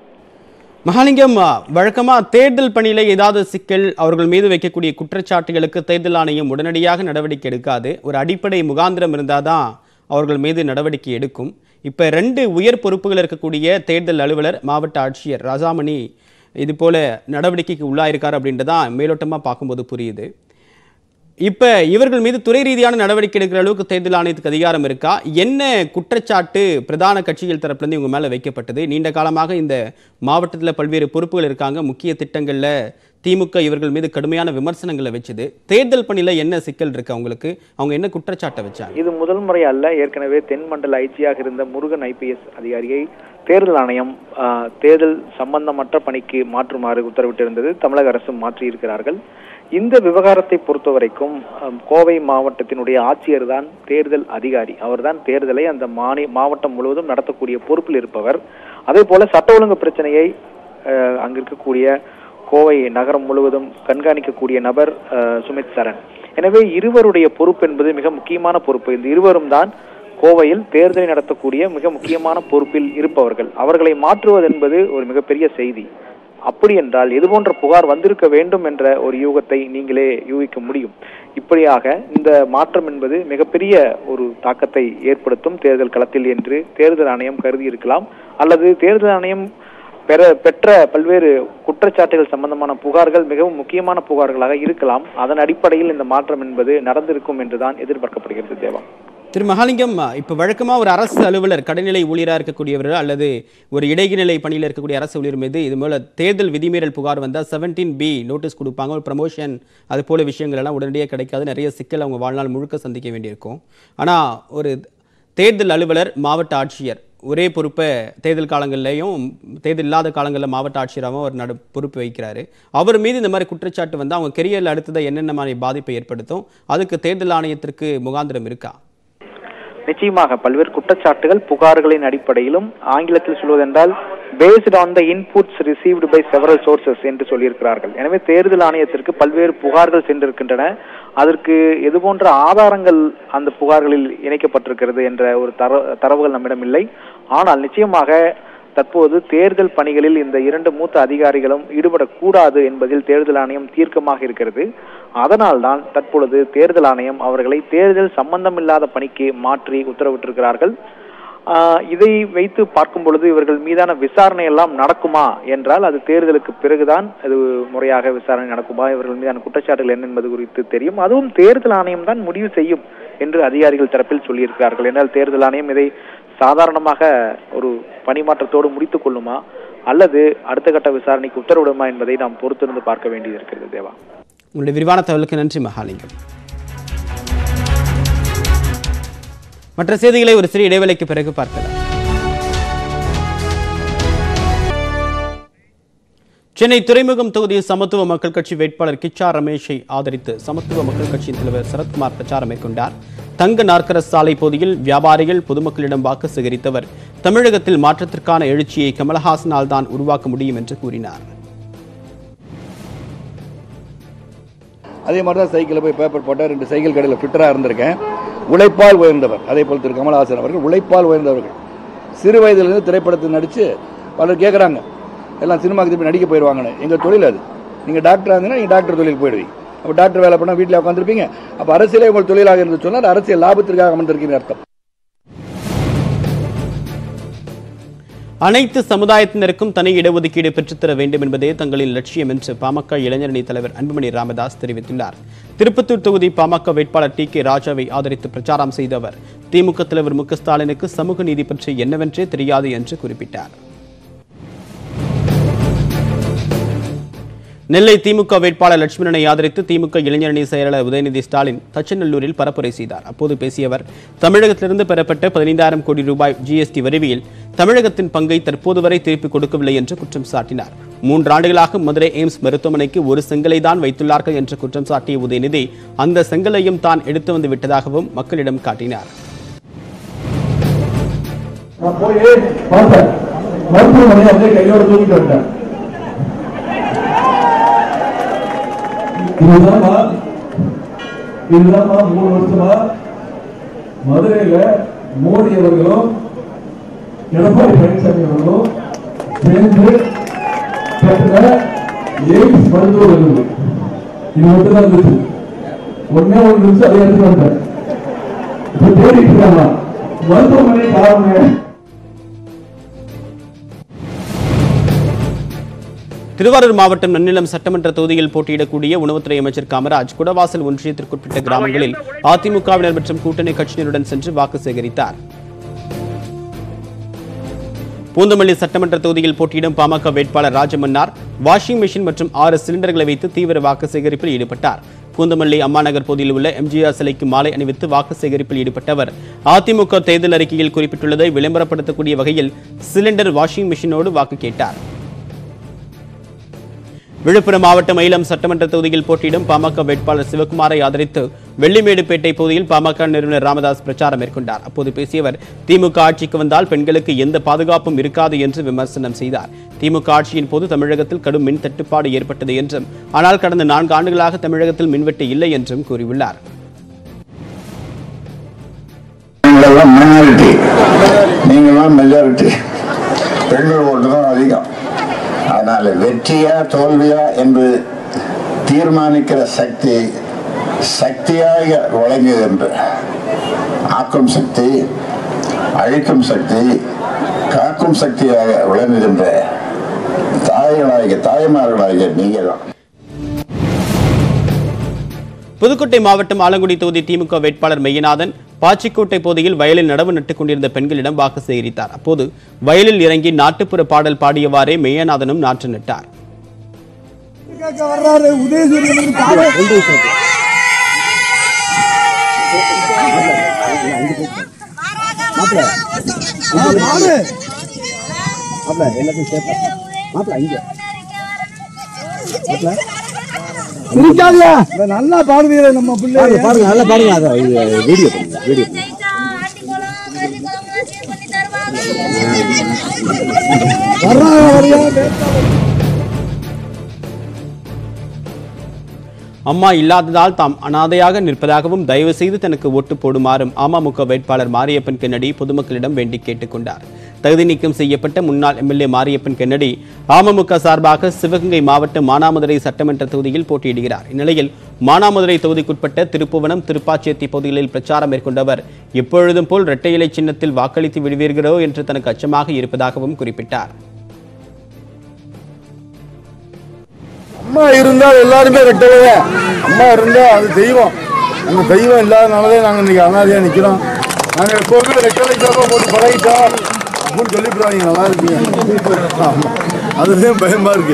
மகாலிங்கம் வழக்கமா தேர்தல் பணியில ஏதாவது சிக்கல் அவர்கள் மீது வைக்கக்கூடிய குற்றச்சாட்டுகளுக்கு தேர்தல் ஆணையம் உடனடியாக நடவடிக்கை எடுக்காது ஒரு அடிப்படை முகாந்திரம் இருந்தாதான் அவர்கள் மீது நடவடிக்கை எடுக்கும் இப்ப ரெண்டு உயர் பொறுப்புகள் இருக்கக்கூடிய தேர்தல் அலுவலர் மாவட்ட ஆட்சியர் ராஜாமணி இது போல நடவடிக்கைக்கு உள்ளாயிருக்கார் அப்படின்றதான் மேலோட்டமா பார்க்கும்போது புரியுது இப்ப இவர்கள் மீது துறை ரீதியான நடவடிக்கை எடுக்கிற அளவுக்கு தேர்தல் ஆணையத்துக்கு அதிகாரம் இருக்கா என்ன குற்றச்சாட்டு பிரதான கட்சிகள் தரப்புலேருந்து இவங்க மேல வைக்கப்பட்டது நீண்ட காலமாக இந்த மாவட்டத்தில் பல்வேறு பொறுப்புகள் இருக்காங்க முக்கிய திட்டங்கள்ல திமுக இவர்கள் மீது கடுமையான விமர்சனங்களை வச்சது தேர்தல் பணியில என்ன சிக்கல் இருக்கு அவங்களுக்கு அவங்க என்ன குற்றச்சாட்டை வச்சாங்க இது முதல் முறை அல்ல ஏற்கனவே தென் மண்டல ஐஜியாக இருந்த முருகன் ஐபிஎஸ் அதிகாரியை தேர்தல் ஆணையம் ஆஹ், தேர்தல் சம்பந்தமற்ற பணிக்கு மாற்றுமாறு உத்தரவிட்டிருந்தது தமிழக அரசும் மாற்றி இருக்கிறார்கள் இந்த விவகாரத்தை பொறுத்தவரைக்கும் ஆம், கோவை மாவட்டத்தினுடைய ஆட்சியர் தான் தேர்தல் அதிகாரி அவர்தான் தேர்தலை அந்த மாநி மாவட்டம் முழுவதும் நடத்தக்கூடிய பொறுப்பில் இருப்பவர் அதே போல சட்ட ஒழுங்கு பிரச்சனையை ஆஹ், அங்கு இருக்கக்கூடிய கோவை நகரம் முழுவதும் கண்காணிக்கக்கூடிய நபர் ஆஹ், சுமித் சரண் எனவே இருவருடைய பொறுப்பு என்பது மிக முக்கியமான பொறுப்பு இந்த இருவரும் தான் கோவையில் தேர்தலை நடத்தக்கூடிய மிக முக்கியமான பொறுப்பில் இருப்பவர்கள் அவர்களை மாற்றுவது என்பது ஒரு மிகப்பெரிய செய்தி அப்படி என்றால் இது போன்ற புகார் வந்திருக்க வேண்டும் என்ற ஒரு யூகத்தை நீங்களே யூகிக்க முடியும் இப்படியாக இந்த மாற்றம் என்பது மிகப்பெரிய ஒரு தாக்கத்தை ஏற்படுத்தும் தேர்தல் களத்தில் என்று தேர்தல் ஆணையம் கருதி இருக்கலாம் அல்லது தேர்தல் ஆணையம் பெற பெற்ற பல்வேறு குற்றச்சாட்டுகள் சம்பந்தமான புகார்கள் மிகவும் முக்கியமான புகார்களாக இருக்கலாம் அதன் அடிப்படையில் இந்த மாற்றம் என்பது நடந்திருக்கும் என்றுதான் எதிர்பார்க்கப்படுகிறது தேவா திரு மகாலிங்கம் இப்ப வழக்கமா ஒரு அரசு அலுவலர் கடைநிலை ஊழியராக இருக்கக்கூடியவர் அல்லது ஒரு இடைநிலை பணியில் இருக்கக்கூடிய அரசு ஊழியர் மீது இது போல தேர்தல் விதிமீறல் புகார் வந்தால் செவன்டீன் பி நோட்டீஸ் கொடுப்பாங்க ஒரு ப்ரமோஷன் அது போல விஷயங்கள் எல்லாம் உடனடியாக கிடைக்காது நிறைய சிக்கல் அவங்க வாழ்நாள் முழுக்க சந்திக்க வேண்டியிருக்கும் ஆனா ஒரு தேர்தல் அலுவலர் மாவட்ட ஆட்சியர் ஒரே பொறுப்பை தேர்தல் காலங்கள்லையும் தேர்தல் இல்லாத காலங்களில் மாவட்ட ஆட்சியராகவும் அவர் நடு பொறுப்பு வைக்கிறாரு அவர் மீது இந்த மாதிரி குற்றச்சாட்டு வந்து அவங்க கெரியரில் அடுத்ததாக என்னென்ன மாதிரி பாதிப்பை ஏற்படுத்தும் அதுக்கு தேர்தல் ஆணையத்திற்கு முகாந்திரம் இருக்கா நிச்சயமாக பல்வேறு குற்றச்சாட்டுகள் புகார்களின் அடிப்படையிலும் ஆங்கிலத்தில் சொல்வதென்றால் based on the inputs received by several sources என்று சொல்லியிருக்கிறார்கள் எனவே தேர்தல் ஆணையத்திற்கு பல்வேறு புகார்கள் சென்றிருக்கின்றன அதற்கு எது போன்ற ஆதாரங்கள் அந்த புகார்களில் இணைக்கப்பட்டிருக்கிறது என்ற ஒரு தர தரவுகள் நம்மிடம் இல்லை ஆனால் நிச்சயமாக தற்போது தேர்தல் பணிகளில் இந்த இரண்டு மூத்த அதிகாரிகளும் ஈடுபடக்கூடாது என்பதில் தேர்தல் ஆணையம் தீர்க்கமாக இருக்கிறது அதனால்தான் தற்பொழுது தேர்தல் ஆணையம் அவர்களை தேர்தல் சம்பந்தமில்லாத பணிக்கு மாற்றி உத்தரவிட்டிருக்கிறார்கள் ஆஹ் இதை வைத்து பார்க்கும் பொழுது இவர்கள் மீதான விசாரணை எல்லாம் நடக்குமா என்றால் அது தேர்தலுக்கு பிறகுதான் அது முறையாக விசாரணை நடக்குமா இவர்கள் மீதான குற்றச்சாட்டுகள் என்ன என்பது குறித்து தெரியும் அதுவும் தேர்தல் ஆணையம் தான் முடிவு செய்யும் என்று அதிகாரிகள் தரப்பில் சொல்லியிருக்கிறார்கள் என்றால் தேர்தல் ஆணையம் இதை சாதாரணமாக ஒரு பணிமாற்றத்தோடு முடித்துக் கொள்ளுமா அல்லது அடுத்த கட்ட விசாரணைக்கு உத்தரவிடுமா என்பதை நாம் பொறுத்திருந்து பார்க்க வேண்டியது இருக்கிறது தேவா உங்களுடைய விரிவான தகவலுக்கு நன்றி மகாலிங்கம் மற்ற செய்திகளை ஒரு சிறிய இடைவேளைக்கு பிறகு பார்க்கலாம் சென்னை துறைமுகம் தொகுதி சமத்துவ மக்கள் கட்சி வேட்பாளர் கிச்சா ரமேஷை ஆதரித்து சமத்துவ மக்கள் கட்சியின் தலைவர் சரத்குமார் பிரச்சாரம் மேற்கொண்டார் தங்க நாற்கர சாலை பகுதியில் வியாபாரிகள் பொதுமக்களிடம் வாக்கு சேகரித்தவர் தமிழகத்தில் மாற்றத்திற்கான எழுச்சியை கமலஹாசனால் தான் உருவாக்க முடியும் என்று கூறினார் அதே மாதிரி தான் சைக்கிளில் போய் பேப்பர் போட்டால் ரெண்டு சைக்கிள் கடையில் ஃபிட்டராக இருந்திருக்கேன் உழைப்பால் உயர்ந்தவர் அதே போல் திரு கமலஹாசன் அவர்கள் உழைப்பால் உயர்ந்தவர்கள் சிறு வயதிலிருந்து திரைப்படத்தில் நடித்து பலர் கேட்குறாங்க எல்லாம் சினிமாக்கு திருப்பி நடிக்க போயிடுவாங்கன்னு எங்கள் தொழில் அது நீங்கள் டாக்டராக இருந்தீங்கன்னா நீங்கள் டாக்டர் தொழிலுக்கு போயிடுவீங்க அப்போ டாக்டர் வேலை பண்ணால் வீட்டில் உட்காந்துருப்பீங்க அப்போ அரசியலே உங்கள் தொழிலாக இருந்து சொன்னால் அரசியல் லாபத்திற்காக அமர்ந்திருக்கீங்க அர்த்தம் அனைத்து சமுதாயத்தினருக்கும் தனி இடஒதுக்கீடு பெற்றுத்தர வேண்டும் என்பதே தங்களின் லட்சியம் என்று பாமக இளைஞரணி தலைவர் அன்புமணி ராமதாஸ் தெரிவித்துள்ளார் திருப்பத்தூர் தொகுதி பாமக வேட்பாளர் டி கே ராஜாவை ஆதரித்து பிரச்சாரம் செய்த அவர் திமுக தலைவர் மு க ஸ்டாலினுக்கு சமூக நீதி பற்றி என்னவென்றே தெரியாது என்று குறிப்பிட்டார் நெல்லை திமுக வேட்பாளர் லட்சுமணனை ஆதரித்து திமுக இளைஞரணி செயலாளர் உதயநிதி ஸ்டாலின் தச்சநல்லூரில் பரப்புரை செய்தார் அப்போது பேசிய அவர் தமிழகத்திலிருந்து பெறப்பட்ட பதினைந்தாயிரம் கோடி ரூபாய் ஜிஎஸ்டி வரிவியில் தமிழகத்தின் பங்கை தற்போது வரை திருப்பிக் கொடுக்கவில்லை என்று குற்றம் சாட்டினார் மூன்று ஆண்டுகளாக மதுரை எய்ம்ஸ் மருத்துவமனைக்கு ஒரு செங்கலை தான் வைத்துள்ளார்கள் என்று குற்றம் சாட்டிய உதயநிதி அந்த செங்கலையும் தான் எடுத்து வந்து விட்டதாகவும் மக்களிடம் காட்டினார் நான் போய் பார்த்தேன் மருத்துவமனை அப்படியே கையோட தூக்கிட்டு வந்தேன் இதுதான்மா இதுதான்மா மூணு வருஷமா மதுரையில மோடி அவர்களும் எடப்பாடி பழனிசாமி அவர்களும் சேர்ந்து கட்டின எய்ம்ஸ் மருத்துவ கல்லூரி இது மட்டும் தான் இருந்துச்சு ஒன்னே ஒன்று இருந்துச்சு அதை எடுத்து வந்தேன் இப்ப தேடிட்டு இருக்காங்க மருத்துவமனை காரணம் திருவாரூர் மாவட்டம் நன்னிலம் சட்டமன்ற தொகுதியில் போட்டியிடக்கூடிய உணவுத்துறை அமைச்சர் காமராஜ் குடவாசல் ஒன்றியத்திற்குட்பட்ட கிராமங்களில் அதிமுகவினர் மற்றும் கூட்டணி கட்சியினருடன் சென்று வாக்கு சேகரித்தார் பூந்தமல்லி சட்டமன்ற தொகுதியில் போட்டியிடும் பாமக வேட்பாளர் ராஜமன்னார் வாஷிங் மெஷின் மற்றும் ஆறு சிலிண்டர்களை வைத்து தீவிர வாக்கு சேகரிப்பில் ஈடுபட்டார் பூந்தமல்லி அம்மாநகர் பகுதியில் உள்ள எம்ஜிஆர் சிலைக்கு மாலை அணிவித்து வாக்கு சேகரிப்பில் ஈடுபட்டவர் அதிமுக தேர்தல் அறிக்கையில் குறிப்பிட்டுள்ளதை விளம்பரப்படுத்தக்கூடிய வகையில் சிலிண்டர் வாஷிங் மெஷினோடு வாக்கு கேட்டார் விழுப்புரம் மாவட்டம் மயிலம் சட்டமன்ற தொகுதியில் போட்டியிடும் பாமக வேட்பாளர் சிவகுமாரை ஆதரித்து வெள்ளிமேடுபேட்டை பகுதியில் பாமக நிறுவனர் ராமதாஸ் பிரச்சாரம் மேற்கொண்டார் அப்போது பேசிய அவர் திமுக ஆட்சிக்கு வந்தால் பெண்களுக்கு எந்த பாதுகாப்பும் இருக்காது என்று விமர்சனம் செய்தார் திமுக ஆட்சியின் போது தமிழகத்தில் கடும் மின் தட்டுப்பாடு ஏற்பட்டது என்றும் ஆனால் கடந்த நான்கு ஆண்டுகளாக தமிழகத்தில் மின்வெட்டு இல்லை என்றும் கூறியுள்ளார் நீங்களெல்லாம் மைனாரிட்டி நீங்களாம் மெஜாரிட்டி பெண்கள் ஓட்டு தான் அதிகம் அதனால வெற்றியா தோல்வியா என்று தீர்மானிக்கிற சக்தி சக்தியாக வழங்கியது என்று ஆக்கும் சக்தி அழிக்கும் சக்தி காக்கும் சக்தியாக விளங்குகின்ற தாய்களாகிய தாய்மார்களாகிய நீங்க தான் புதுக்கோட்டை மாவட்டம் ஆலங்குடி தொகுதி திமுக வேட்பாளர் மெய்யநாதன் பாச்சிக்கோட்டை பகுதியில் வயலில் நடவு நட்டுக் கொண்டிருந்த பெண்களிடம் வாக்கு சேகரித்தார் அப்போது வயலில் இறங்கி நாட்டுப்புற பாடல் பாடியவாறே மெய்யநாதனும் நாற்று நட்டார் வர்றாரு உதயசூரியன் சிரிக்காதயா நல்லா பாடுவீர நம்ம பிள்ளை பாருங்க நல்லா பாருங்க அதை வீடியோ பண்ணுங்க வீடியோ வர்றாங்க வரையா அம்மா இல்லாததால் தாம் அனாதையாக நிற்பதாகவும் தயவு செய்து தனக்கு ஓட்டு போடுமாறும் அமமுக வேட்பாளர் மாரியப்பன் கென்னடி பொதுமக்களிடம் வேண்டி கேட்டுக்கொண்டார் தகுதி நீக்கம் செய்யப்பட்ட முன்னாள் எம்எல்ஏ மாரியப்பன் கென்னடி அமமுக சார்பாக சிவகங்கை மாவட்டம் மானாமதுரை சட்டமன்ற தொகுதியில் போட்டியிடுகிறார் இந்நிலையில் மானாமதுரை தொகுதிக்குட்பட்ட திருப்புவனம் திருப்பாச்சேத்தி பகுதிகளில் பிரச்சாரம் மேற்கொண்டவர் எப்பொழுதும் போல் இரட்டை இலை சின்னத்தில் வாக்களித்து விடுவீர்களோ என்று தனக்கு அச்சமாக இருப்பதாகவும் குறிப்பிட்டார் அம்மா இருந்தால் எல்லாருமே ரெட்டவே அம்மா இருந்தா அது தெய்வம் அந்த தெய்வம் இல்லாதனாலதான் நாங்க இன்னைக்கு அனாதையா நிக்கிறோம் நாங்க எப்பவுமே ரெட்டலை சாப்பா போட்டு பழகிட்டோம் அப்படின்னு சொல்லிவிடுவாங்க நல்லா இருக்கீங்க ஆமா. அதுதான் பயமா இருக்கு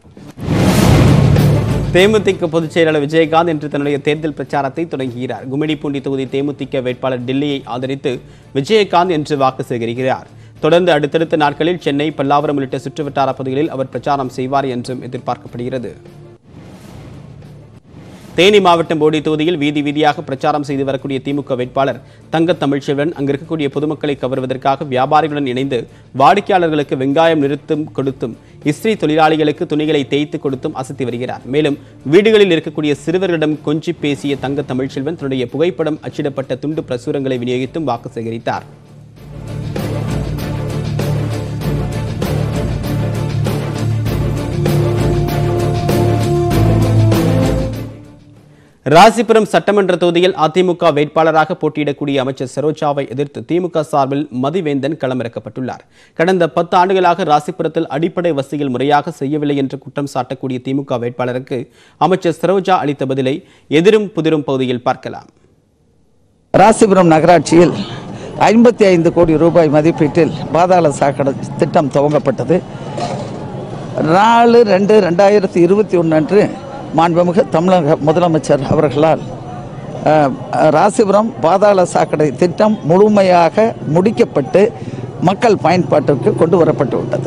தேமுதிக பொதுச் செயலாளர் விஜயகாந்த் இன்று தன்னுடைய தேர்தல் பிரச்சாரத்தை தொடங்குகிறார் கும்மிடிப்பூண்டி தொகுதி தேமுதிக வேட்பாளர் டெல்லியை ஆதரித்து விஜயகாந்த் இன்று வாக்கு சேகரிக்கிறார் தொடர்ந்து அடுத்தடுத்த நாட்களில் சென்னை பல்லாவரம் உள்ளிட்ட சுற்றுவட்டார பகுதிகளில் அவர் பிரச்சாரம் செய்வார் என்றும் எதிர்பார்க்கப்படுகிறது தேனி மாவட்டம் போடி தொகுதியில் வீதி வீதியாக பிரச்சாரம் செய்து வரக்கூடிய திமுக வேட்பாளர் தங்க தமிழ்ச்செல்வன் அங்கு இருக்கக்கூடிய பொதுமக்களை கவர்வதற்காக வியாபாரிகளுடன் இணைந்து வாடிக்கையாளர்களுக்கு வெங்காயம் நிறுத்தும் கொடுத்தும் இஸ்திரி தொழிலாளிகளுக்கு துணிகளை தேய்த்து கொடுத்தும் அசத்தி வருகிறார் மேலும் வீடுகளில் இருக்கக்கூடிய சிறுவர்களிடம் கொஞ்சி பேசிய தங்க தமிழ்ச்செல்வன் தன்னுடைய புகைப்படம் அச்சிடப்பட்ட துண்டு பிரசுரங்களை விநியோகித்தும் வாக்கு சேகரித்தார் ராசிபுரம் சட்டமன்ற தொகுதியில் அதிமுக வேட்பாளராக போட்டியிடக்கூடிய அமைச்சர் சரோஜாவை எதிர்த்து திமுக சார்பில் மதிவேந்தன் களமிறக்கப்பட்டுள்ளார் கடந்த பத்து ஆண்டுகளாக ராசிபுரத்தில் அடிப்படை வசதிகள் முறையாக செய்யவில்லை என்று குற்றம் சாட்டக்கூடிய திமுக வேட்பாளருக்கு அமைச்சர் சரோஜா அளித்த பதிலை எதிரும் புதிரும் பகுதியில் பார்க்கலாம் ராசிபுரம் நகராட்சியில் ஐம்பத்தி ஐந்து கோடி ரூபாய் மதிப்பீட்டில் பாதாள சாக்கடை திட்டம் துவங்கப்பட்டது நாலு ரெண்டு ரெண்டாயிரத்தி இருபத்தி ஒன்று அன்று மாண்புமிகு தமிழக முதலமைச்சர் அவர்களால் அஹ், ராசிபுரம் பாதாள சாக்கடை திட்டம் முழுமையாக முடிக்கப்பட்டு மக்கள் பயன்பாட்டிற்கு கொண்டு வரப்பட்டு விட்டது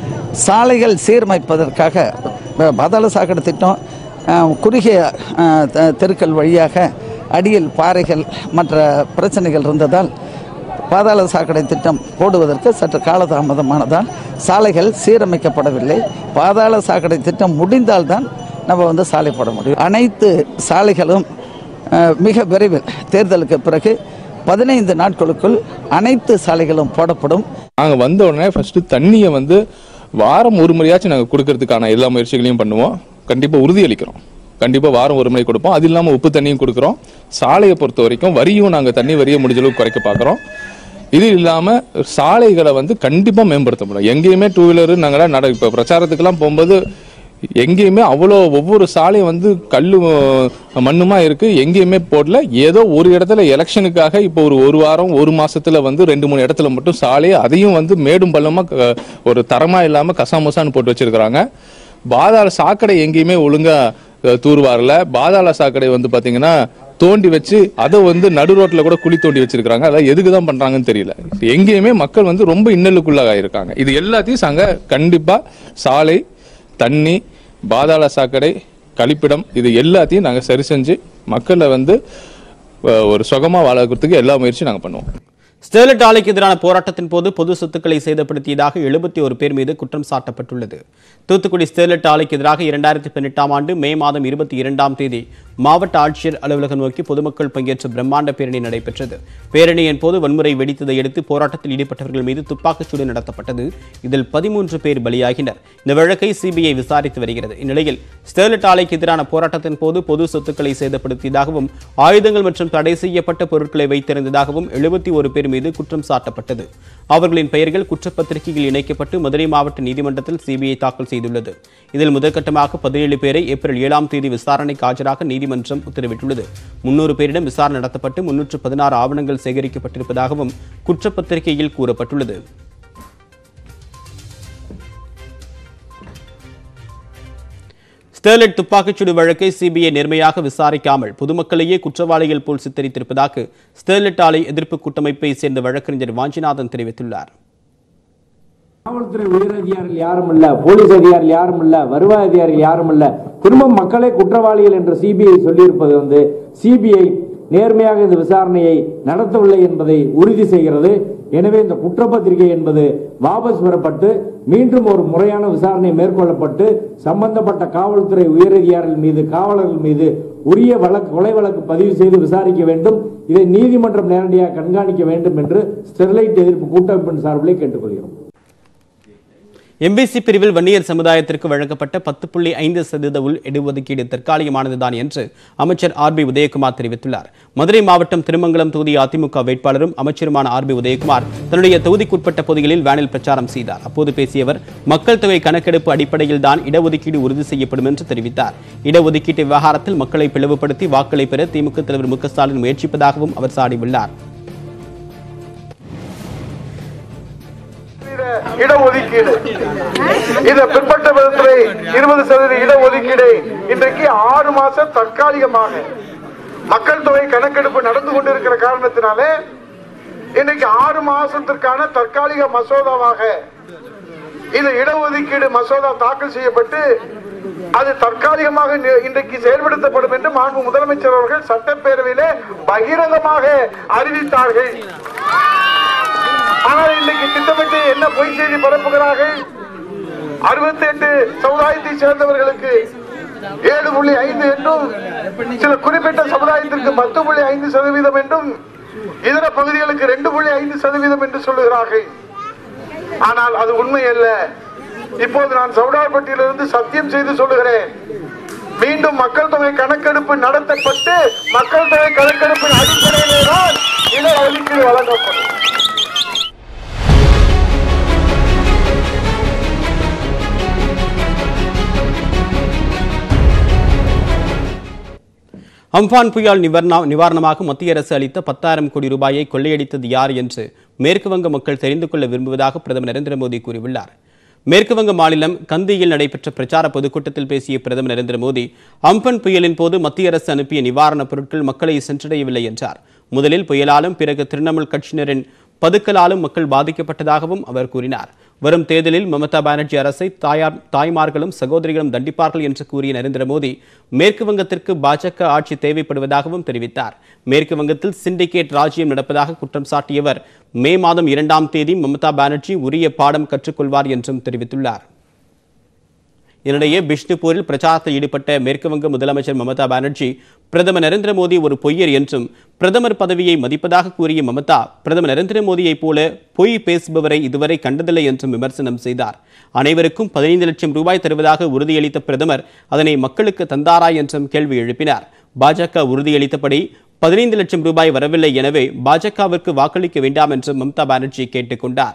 சாலைகள் சீரமைப்பதற்காக அஹ், பாதாள சாக்கடை திட்டம் அஹ், குறுகிய அஹ், த- தெருக்கள் வழியாக அடியில் பாறைகள் மற்ற பிரச்சனைகள் இருந்ததால் பாதாள சாக்கடை திட்டம் போடுவதற்கு சற்று காலதாமதமானதால் சாலைகள் சீரமைக்கப்படவில்லை பாதாள சாக்கடை திட்டம் முடிந்தால்தான் நம்ம வந்து சாலை போட முடியும் அனைத்து சாலைகளும் அஹ், மிக விரைவில் தேர்தலுக்கு பிறகு பதினைந்து நாட்களுக்குள் அனைத்து சாலைகளும் போடப்படும் நாங்கள் வந்த உடனே ஃபஸ்ட்டு தண்ணியை வந்து வாரம் ஒரு முறையாச்சும் நாங்கள் கொடுக்கறதுக்கான எல்லா முயற்சிகளையும் பண்ணுவோம் கண்டிப்பாக உறுதியளிக்கிறோம் கண்டிப்பாக வாரம் ஒரு முறை கொடுப்போம் அது இல்லாமல் உப்பு தண்ணியும் கொடுக்குறோம் சாலையை பொறுத்த வரைக்கும் வரியும் நாங்கள் தண்ணி வரியை முடிஞ்ச அளவுக்கு குறைக்க பார்க்குறோம் இது இல்லாமல் சாலைகளை வந்து கண்டிப்பாக மேம்படுத்த முடியும் எங்கேயுமே டூ வீலரு நாங்களாம் நட இப்போ பிரச்சாரத்துக்கெல்லாம் போகும்போது எங்கேயுமே அவ்வளோ ஒவ்வொரு சாலையும் வந்து கல்லு அஹ், மண்ணுமா இருக்கு எங்கேயுமே போடல ஏதோ ஒரு இடத்துல எலெக்ஷனுக்காக இப்போ ஒரு ஒரு வாரம் ஒரு மாசத்துல வந்து ரெண்டு மூணு இடத்துல மட்டும் சாலையை அதையும் வந்து மேடும் பள்ளமா க- ஒரு தரமா இல்லாம கசாமுசான்னு போட்டு வச்சிருக்கிறாங்க பாதாள சாக்கடை எங்கேயுமே ஒழுங்கா அஹ், தூர்வாரல பாதாள சாக்கடை வந்து பாத்தீங்கன்னா தோண்டி வச்சு அதை வந்து நடு ரோட்ல கூட குழி தோண்டி வச்சிருக்காங்க அதான் எதுக்கு தான் பண்றாங்கன்னு தெரியல எங்கேயுமே மக்கள் வந்து ரொம்ப இன்னலுக்குள்ளாக இருக்காங்க இது எல்லாத்தையும் சாங்க கண்டிப்பா சாலை தண்ணி பாதாள சாக்கடை கழிப்பிடம் இது எல்லாத்தையும் நாங்கள் சரி செஞ்சு மக்களை வந்து அஹ், ஒரு சுகமாக வாழறதுக்கு எல்லா முயற்சியும் நாங்கள் பண்ணுவோம் ஸ்டெர்லைட் ஆலைக்கு எதிரான போராட்டத்தின் போது பொது சொத்துக்களை சேதப்படுத்தியதாக எழுபத்தி ஒரு பேர் மீது குற்றம் சாட்டப்பட்டுள்ளது தூத்துக்குடி ஸ்டெர்லைட் ஆலைக்கு எதிராக இரண்டாயிரத்தி பதினெட்டாம் ஆண்டு மே மாதம் இருபத்தி இரண்டாம் தேதி மாவட்ட ஆட்சியர் அலுவலகம் நோக்கி பொதுமக்கள் பங்கேற்ற பிரம்மாண்ட பேரணி நடைபெற்றது பேரணியின் போது வன்முறை வெடித்ததை அடுத்து போராட்டத்தில் ஈடுபட்டவர்கள் மீது துப்பாக்கிச்சூடு நடத்தப்பட்டது இதில் பதிமூன்று பேர் பலியாகினர் இந்த வழக்கை சிபிஐ விசாரித்து வருகிறது இந்நிலையில் ஸ்டெர்லைட் ஆலைக்கு எதிரான போராட்டத்தின் போது பொது சொத்துக்களை சேதப்படுத்தியதாகவும் ஆயுதங்கள் மற்றும் தடை செய்யப்பட்ட பொருட்களை வைத்திருந்ததாகவும் எழுபத்தி ஒரு பேர் மீது குற்றம் சாட்டப்பட்டது அவர்களின் பெயர்கள் குற்றப்பத்திரிகையில் இணைக்கப்பட்டு மதுரை மாவட்ட நீதிமன்றத்தில் சிபிஐ தாக்கல் செய்துள்ளது இதில் முதற்கட்டமாக பதினேழு பேரை ஏப்ரல் ஏழாம் தேதி விசாரணைக்கு ஆஜராக நீதிமன்றம் உத்தரவிட்டுள்ளது முன்னூறு பேரிடம் விசாரணை நடத்தப்பட்டு முன்னூற்று பதினாறு ஆவணங்கள் சேகரிக்கப்பட்டிருப்பதாகவும் குற்றப்பத்திரிகையில் கூறப்பட்டுள்ளது ஸ்டெர்லைட் துப்பாக்கிச்சூடு வழக்கை சிபிஐ நேர்மையாக விசாரிக்காமல் பொதுமக்களையே குற்றவாளிகள் போல் சித்தரித்திருப்பதாக ஸ்டெர்லைட் ஆலை எதிர்ப்பு கூட்டமைப்பை சேர்ந்த வழக்கறிஞர் வாஞ்சிநாதன் தெரிவித்துள்ளார் காவல்துறை உயர் அதிகாரிகள் யாரும் இல்ல போலீஸ் அதிகாரிகள் யாரும் இல்ல வருவாய் அதிகாரிகள் யாரும் இல்ல குடும்பம் மக்களே குற்றவாளிகள் என்று சிபிஐ சொல்லியிருப்பது வந்து சிபிஐ நேர்மையாக இந்த விசாரணையை நடத்தவில்லை என்பதை உறுதி செய்கிறது எனவே இந்த குற்றப்பத்திரிகை என்பது வாபஸ் பெறப்பட்டு மீண்டும் ஒரு முறையான விசாரணை மேற்கொள்ளப்பட்டு சம்பந்தப்பட்ட காவல்துறை உயரதிகாரிகள் மீது காவலர்கள் மீது உரிய வழக்கு கொலை வழக்கு பதிவு செய்து விசாரிக்க வேண்டும் இதை நீதிமன்றம் நேரடியாக கண்காணிக்க வேண்டும் என்று ஸ்டெர்லைட் எதிர்ப்பு கூட்டமைப்பின் சார்பிலே கேட்டுக்கொள்கிறோம் எம்பிசி பிரிவில் வன்னியர் சமுதாயத்திற்கு வழங்கப்பட்ட பத்து புள்ளி ஐந்து சதவீத உள் இடஒதுக்கீடு தற்காலிகமானதுதான் என்று அமைச்சர் ஆர் பி உதயகுமார் தெரிவித்துள்ளார் மதுரை மாவட்டம் திருமங்கலம் தொகுதி அதிமுக வேட்பாளரும் அமைச்சருமான ஆர் பி உதயகுமார் தன்னுடைய தொகுதிக்குட்பட்ட பகுதிகளில் வேனில் பிரச்சாரம் செய்தார் அப்போது பேசிய அவர் மக்கள் தொகை கணக்கெடுப்பு அடிப்படையில் தான் இடஒதுக்கீடு உறுதி செய்யப்படும் என்று தெரிவித்தார் இடஒதுக்கீட்டு விவகாரத்தில் மக்களை பிளவுபடுத்தி வாக்களை பெற திமுக தலைவர் மு க ஸ்டாலின் முயற்சிப்பதாகவும் அவர் சாடியுள்ளார் இடஒதுக்கீடு இந்த பிற்பட்ட விதத்திலே இருபது சதவீத இடஒதுக்கீடு இன்றைக்கு ஆறு மாசம் தற்காலிகமாக மக்கள் தொகை கணக்கெடுப்பு நடந்து கொண்டிருக்கிற காரணத்தினாலே இன்னைக்கு ஆறு மாசத்திற்கான தற்காலிக மசோதாவாக இந்த இடஒதுக்கீடு மசோதா தாக்கல் செய்யப்பட்டு அது தற்காலிகமாக நி- இன்றைக்கு செயல்படுத்தப்படும் என்று மாண்பு முதலமைச்சர் அவர்கள் சட்டப்பேரவையிலே பகிரங்கமாக அறிவித்தார்கள் ஆனால் இன்னைக்கு திட்டமிட்டு என்ன பொய் செய்தி பரப்புகிறார்கள் அறுபத்தி எட்டு சமுதாயத்தை சேர்ந்தவர்களுக்கு ஏழு புள்ளி ஐந்து என்றும் சில குறிப்பிட்ட சமுதாயத்திற்கு பத்து புள்ளி ஐந்து சதவீதம் என்றும் இதர பகுதிகளுக்கு ரெண்டு புள்ளி ஐந்து சதவீதம் என்று சொல்லுகிறார்கள் ஆனால் அது உண்மை அல்ல இப்போது நான் சவுடார்பட்டியிலிருந்து சத்தியம் செய்து சொல்லுகிறேன் மீண்டும் மக்கள் தொகை கணக்கெடுப்பு நடத்தப்பட்டு மக்கள் தொகை கணக்கெடுப்பின் அடிப்படையிலே தான் இட ஒதுக்கீடு வழங்கப்படும் அம்பான் புயல் நிவாரண நிவாரணமாக மத்திய அரசு அளித்த பத்தாயிரம் கோடி ரூபாயை கொள்ளையடித்தது யார் என்று மேற்கு வங்க மக்கள் தெரிந்து கொள்ள விரும்புவதாக பிரதமர் நரேந்திர மோடி கூறியுள்ளார் மேற்கு வங்க மாநிலம் கந்தியில் நடைபெற்ற பிரச்சார பொதுக்கூட்டத்தில் பேசிய பிரதமர் நரேந்திர மோடி அம்பன் புயலின் போது மத்திய அரசு அனுப்பிய நிவாரணப் பொருட்கள் மக்களை சென்றடையவில்லை என்றார் முதலில் புயலாலும் பிறகு திரிணாமுல் கட்சியினரின் பதுக்கலாலும் மக்கள் பாதிக்கப்பட்டதாகவும் அவர் கூறினார் வரும் தேர்தலில் மமதா பானர்ஜி அரசை தாயார் தாய்மார்களும் சகோதரிகளும் தண்டிப்பார்கள் என்று கூறிய நரேந்திர மோடி மேற்கு வங்கத்திற்கு பாஜக ஆட்சி தேவைப்படுவதாகவும் தெரிவித்தார் மேற்கு வங்கத்தில் சிண்டிகேட் ராஜ்யம் நடப்பதாக குற்றம் சாட்டியவர் மே மாதம் இரண்டாம் தேதி மமதா பானர்ஜி உரிய பாடம் கற்றுக்கொள்வார் என்றும் தெரிவித்துள்ளார் இதனிடையே பிஷ்ணுபூரில் பிரச்சாரத்தில் ஈடுபட்ட மேற்கு வங்க முதலமைச்சர் மமதா பானர்ஜி பிரதமர் நரேந்திர மோடி ஒரு பொய்யர் என்றும் பிரதமர் பதவியை மதிப்பதாக கூறிய மமதா பிரதமர் நரேந்திர மோடியைப் போல பொய் பேசுபவரை இதுவரை கண்டதில்லை என்றும் விமர்சனம் செய்தார் அனைவருக்கும் பதினைந்து லட்சம் ரூபாய் தருவதாக உறுதியளித்த பிரதமர் அதனை மக்களுக்கு தந்தாரா என்றும் கேள்வி எழுப்பினார் பாஜக உறுதியளித்தபடி பதினைந்து லட்சம் ரூபாய் வரவில்லை எனவே பாஜகவிற்கு வாக்களிக்க வேண்டாம் என்றும் மம்தா பானர்ஜி கேட்டுக்கொண்டார்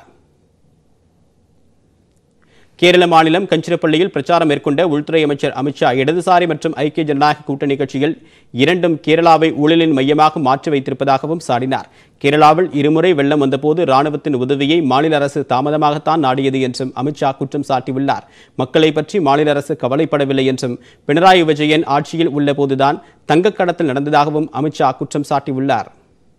கேரள மாநிலம் கஞ்சிரப்பள்ளியில் பிரச்சாரம் மேற்கொண்ட உள்துறை அமைச்சர் அமித்ஷா இடதுசாரி மற்றும் ஐக்கிய ஜனநாயக கூட்டணி கட்சிகள் இரண்டும் கேரளாவை ஊழலின் மையமாக மாற்றி வைத்திருப்பதாகவும் சாடினார் கேரளாவில் இருமுறை வெள்ளம் வந்தபோது ராணுவத்தின் உதவியை மாநில அரசு தாமதமாகத்தான் நாடியது என்றும் அமித்ஷா குற்றம் சாட்டியுள்ளார் மக்களை பற்றி மாநில அரசு கவலைப்படவில்லை என்றும் பினராயி விஜயன் ஆட்சியில் உள்ளபோதுதான் தங்கக் கடத்தல் நடந்ததாகவும் அமித்ஷா குற்றம் சாட்டியுள்ளார்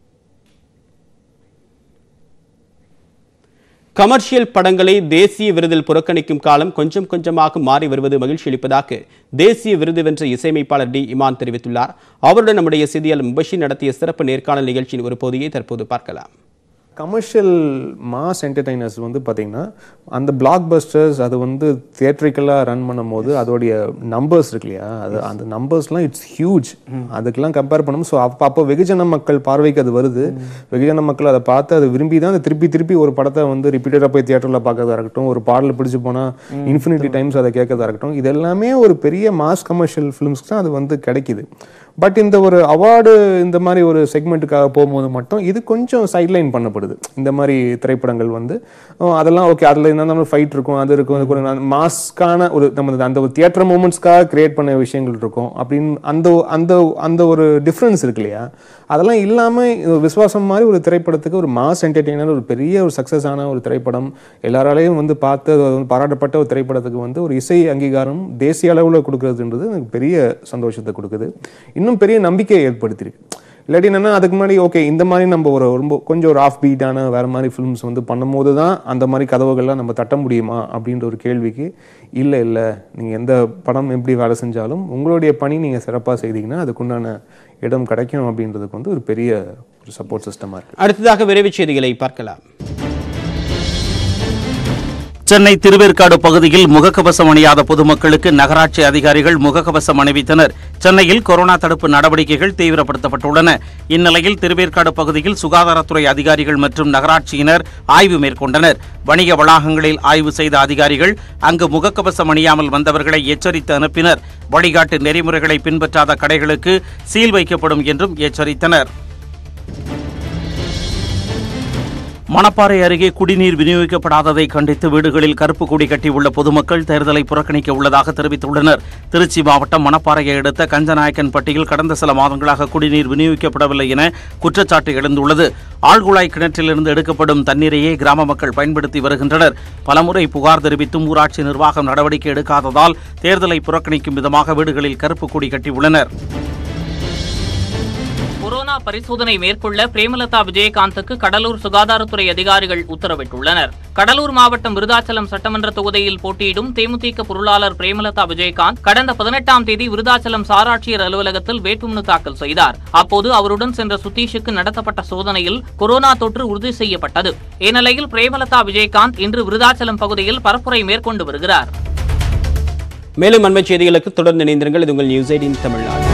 கமர்ஷியல் படங்களை தேசிய விருதில் புறக்கணிக்கும் காலம் கொஞ்சம் கொஞ்சமாக மாறி வருவது மகிழ்ச்சி அளிப்பதாக தேசிய விருது வென்ற இசையமைப்பாளர் டி இமான் தெரிவித்துள்ளார் அவருடன் நம்முடைய செய்தியாளர் முபஷி நடத்திய சிறப்பு நேர்காணல் நிகழ்ச்சியின் ஒரு பகுதியை தற்போது பார்க்கலாம் கமர்ஷியல் மாஸ் என்டர்டைனர்ஸ் வந்து பார்த்தீங்கன்னா அந்த பிளாக் பஸ்டர்ஸ் அது வந்து தியேட்ரிக்கலாக ரன் பண்ணும்போது அதோடைய நம்பர்ஸ் இருக்கு இல்லையா அது அந்த நம்பர்ஸ்லாம் இட்ஸ் ஹியூஜ் அதுக்கெல்லாம் கம்பேர் பண்ணும் ஸோ அப்போ அப்போ வெகுஜன மக்கள் பார்வைக்கு அது வருது வெகுஜன மக்கள் அதை பார்த்து அதை விரும்பி தான் அதை திருப்பி திருப்பி ஒரு படத்தை வந்து ரிப்பீட்டடாக போய் தியேட்டரில் பார்க்கறதா இருக்கட்டும் ஒரு பாடல் பிடிச்சு போனால் இன்ஃபினிட்டி டைம்ஸ் அதை கேட்கறதா இருக்கட்டும் இது எல்லாமே ஒரு பெரிய மாஸ் கமர்ஷியல் ஃபிலிம்ஸ்க்கு தான் அது வந்து கிடைக்குது பட் இந்த ஒரு அவார்டு இந்த மாதிரி ஒரு செக்மெண்ட்டுக்காக போகும்போது மட்டும் இது கொஞ்சம் சைட்லைன் பண்ணப்படுது இந்த மாதிரி திரைப்படங்கள் வந்து அஹ் அதெல்லாம் ஓகே அதில் என்ன ஃபைட் இருக்கும் அது இருக்கும் அதுக்கு ஒரு மாஸ்க்கான ஒரு நம்ம அந்த ஒரு தியேட்டர் மூமெண்ட்ஸ்க்காக கிரியேட் பண்ண விஷயங்கள் இருக்கும் அப்படின்னு அந்த அந்த அந்த ஒரு டிஃப்ரென்ஸ் இருக்கு இல்லையா அதெல்லாம் இல்லாமல் விஸ்வாசம் மாதிரி ஒரு திரைப்படத்துக்கு ஒரு மாஸ் என்டர்டெய்னர் ஒரு பெரிய ஒரு சக்ஸஸ் ஆன ஒரு திரைப்படம் எல்லாராலையும் வந்து பார்த்து அது வந்து பாராட்டப்பட்ட ஒரு திரைப்படத்துக்கு வந்து ஒரு இசை அங்கீகாரம் தேசிய அளவில் கொடுக்கறதுன்றது எனக்கு பெரிய சந்தோஷத்தை கொடுக்குது இன்னும் பெரிய நம்பிக்கையை ஏற்படுத்தியிருக்கு இல்லாட்டி என்னன்னா அதுக்கு முன்னாடி ஓகே இந்த மாதிரி நம்ம ஒரு ரொம்ப கொஞ்சம் ஒரு ஆஃப் பீட்டான வேற மாதிரி ஃபிலிம்ஸ் வந்து பண்ணும்போது தான் அந்த மாதிரி கதவுகள்லாம் நம்ம தட்ட முடியுமா அப்படின்ற ஒரு கேள்விக்கு இல்லை இல்லை நீங்கள் எந்த படம் எப்படி வேலை செஞ்சாலும் உங்களுடைய பணி நீங்கள் சிறப்பாக செய்தீங்கன்னா அதுக்குண்டான இடம் கிடைக்கும் அப்படின்றதுக்கு வந்து ஒரு பெரிய ஒரு சப்போர்ட் சிஸ்டமாக இருக்குது அடுத்ததாக விரைவுச் செய்திகளை பார்க்கலாம் சென்னை திருவேற்காடு பகுதியில் முகக்கவசம் அணியாத பொதுமக்களுக்கு நகராட்சி அதிகாரிகள் முகக்கவசம் அணிவித்தனர் சென்னையில் கொரோனா தடுப்பு நடவடிக்கைகள் தீவிரப்படுத்தப்பட்டுள்ளன இந்நிலையில் திருவேற்காடு பகுதியில் சுகாதாரத்துறை அதிகாரிகள் மற்றும் நகராட்சியினர் ஆய்வு மேற்கொண்டனர் வணிக வளாகங்களில் ஆய்வு செய்த அதிகாரிகள் அங்கு முகக்கவசம் அணியாமல் வந்தவர்களை எச்சரித்து அனுப்பினர் வழிகாட்டு நெறிமுறைகளை பின்பற்றாத கடைகளுக்கு சீல் வைக்கப்படும் என்றும் எச்சரித்தனர் மணப்பாறை அருகே குடிநீர் விநியோகிக்கப்படாததை கண்டித்து வீடுகளில் கருப்பு கொடி கட்டியுள்ள பொதுமக்கள் தேர்தலை புறக்கணிக்க உள்ளதாக தெரிவித்துள்ளனர் திருச்சி மாவட்டம் மணப்பாறையை அடுத்த கஞ்சநாயக்கன்பட்டியில் கடந்த சில மாதங்களாக குடிநீர் விநியோகிக்கப்படவில்லை என குற்றச்சாட்டு எழுந்துள்ளது ஆழ்குழாய் கிணற்றிலிருந்து எடுக்கப்படும் தண்ணீரையே கிராம மக்கள் பயன்படுத்தி வருகின்றனர் பலமுறை புகார் தெரிவித்தும் ஊராட்சி நிர்வாகம் நடவடிக்கை எடுக்காததால் தேர்தலை புறக்கணிக்கும் விதமாக வீடுகளில் கருப்பு கொடி கட்டியுள்ளனர் கொரோனா பரிசோதனை மேற்கொள்ள பிரேமலதா விஜயகாந்துக்கு கடலூர் சுகாதாரத்துறை அதிகாரிகள் உத்தரவிட்டுள்ளனர் கடலூர் மாவட்டம் விருதாச்சலம் சட்டமன்ற தொகுதியில் போட்டியிடும் தேமுதிக பொருளாளர் பிரேமலதா விஜயகாந்த் கடந்த பதினெட்டாம் தேதி விருதாச்சலம் சாராட்சியர் அலுவலகத்தில் வேட்புமனு தாக்கல் செய்தார் அப்போது அவருடன் சென்ற சுதீஷுக்கு நடத்தப்பட்ட சோதனையில் கொரோனா தொற்று உறுதி செய்யப்பட்டது இந்நிலையில் பிரேமலதா விஜயகாந்த் இன்று விருதாச்சலம் பகுதியில் பரப்புரை மேற்கொண்டு வருகிறார் மேலும் அண்மைச் செய்திகளுக்கு தொடர்ந்து இணைந்திருங்கள் இது உங்கள் நியூஸ் எயிட்டின் தமிழ்நாடு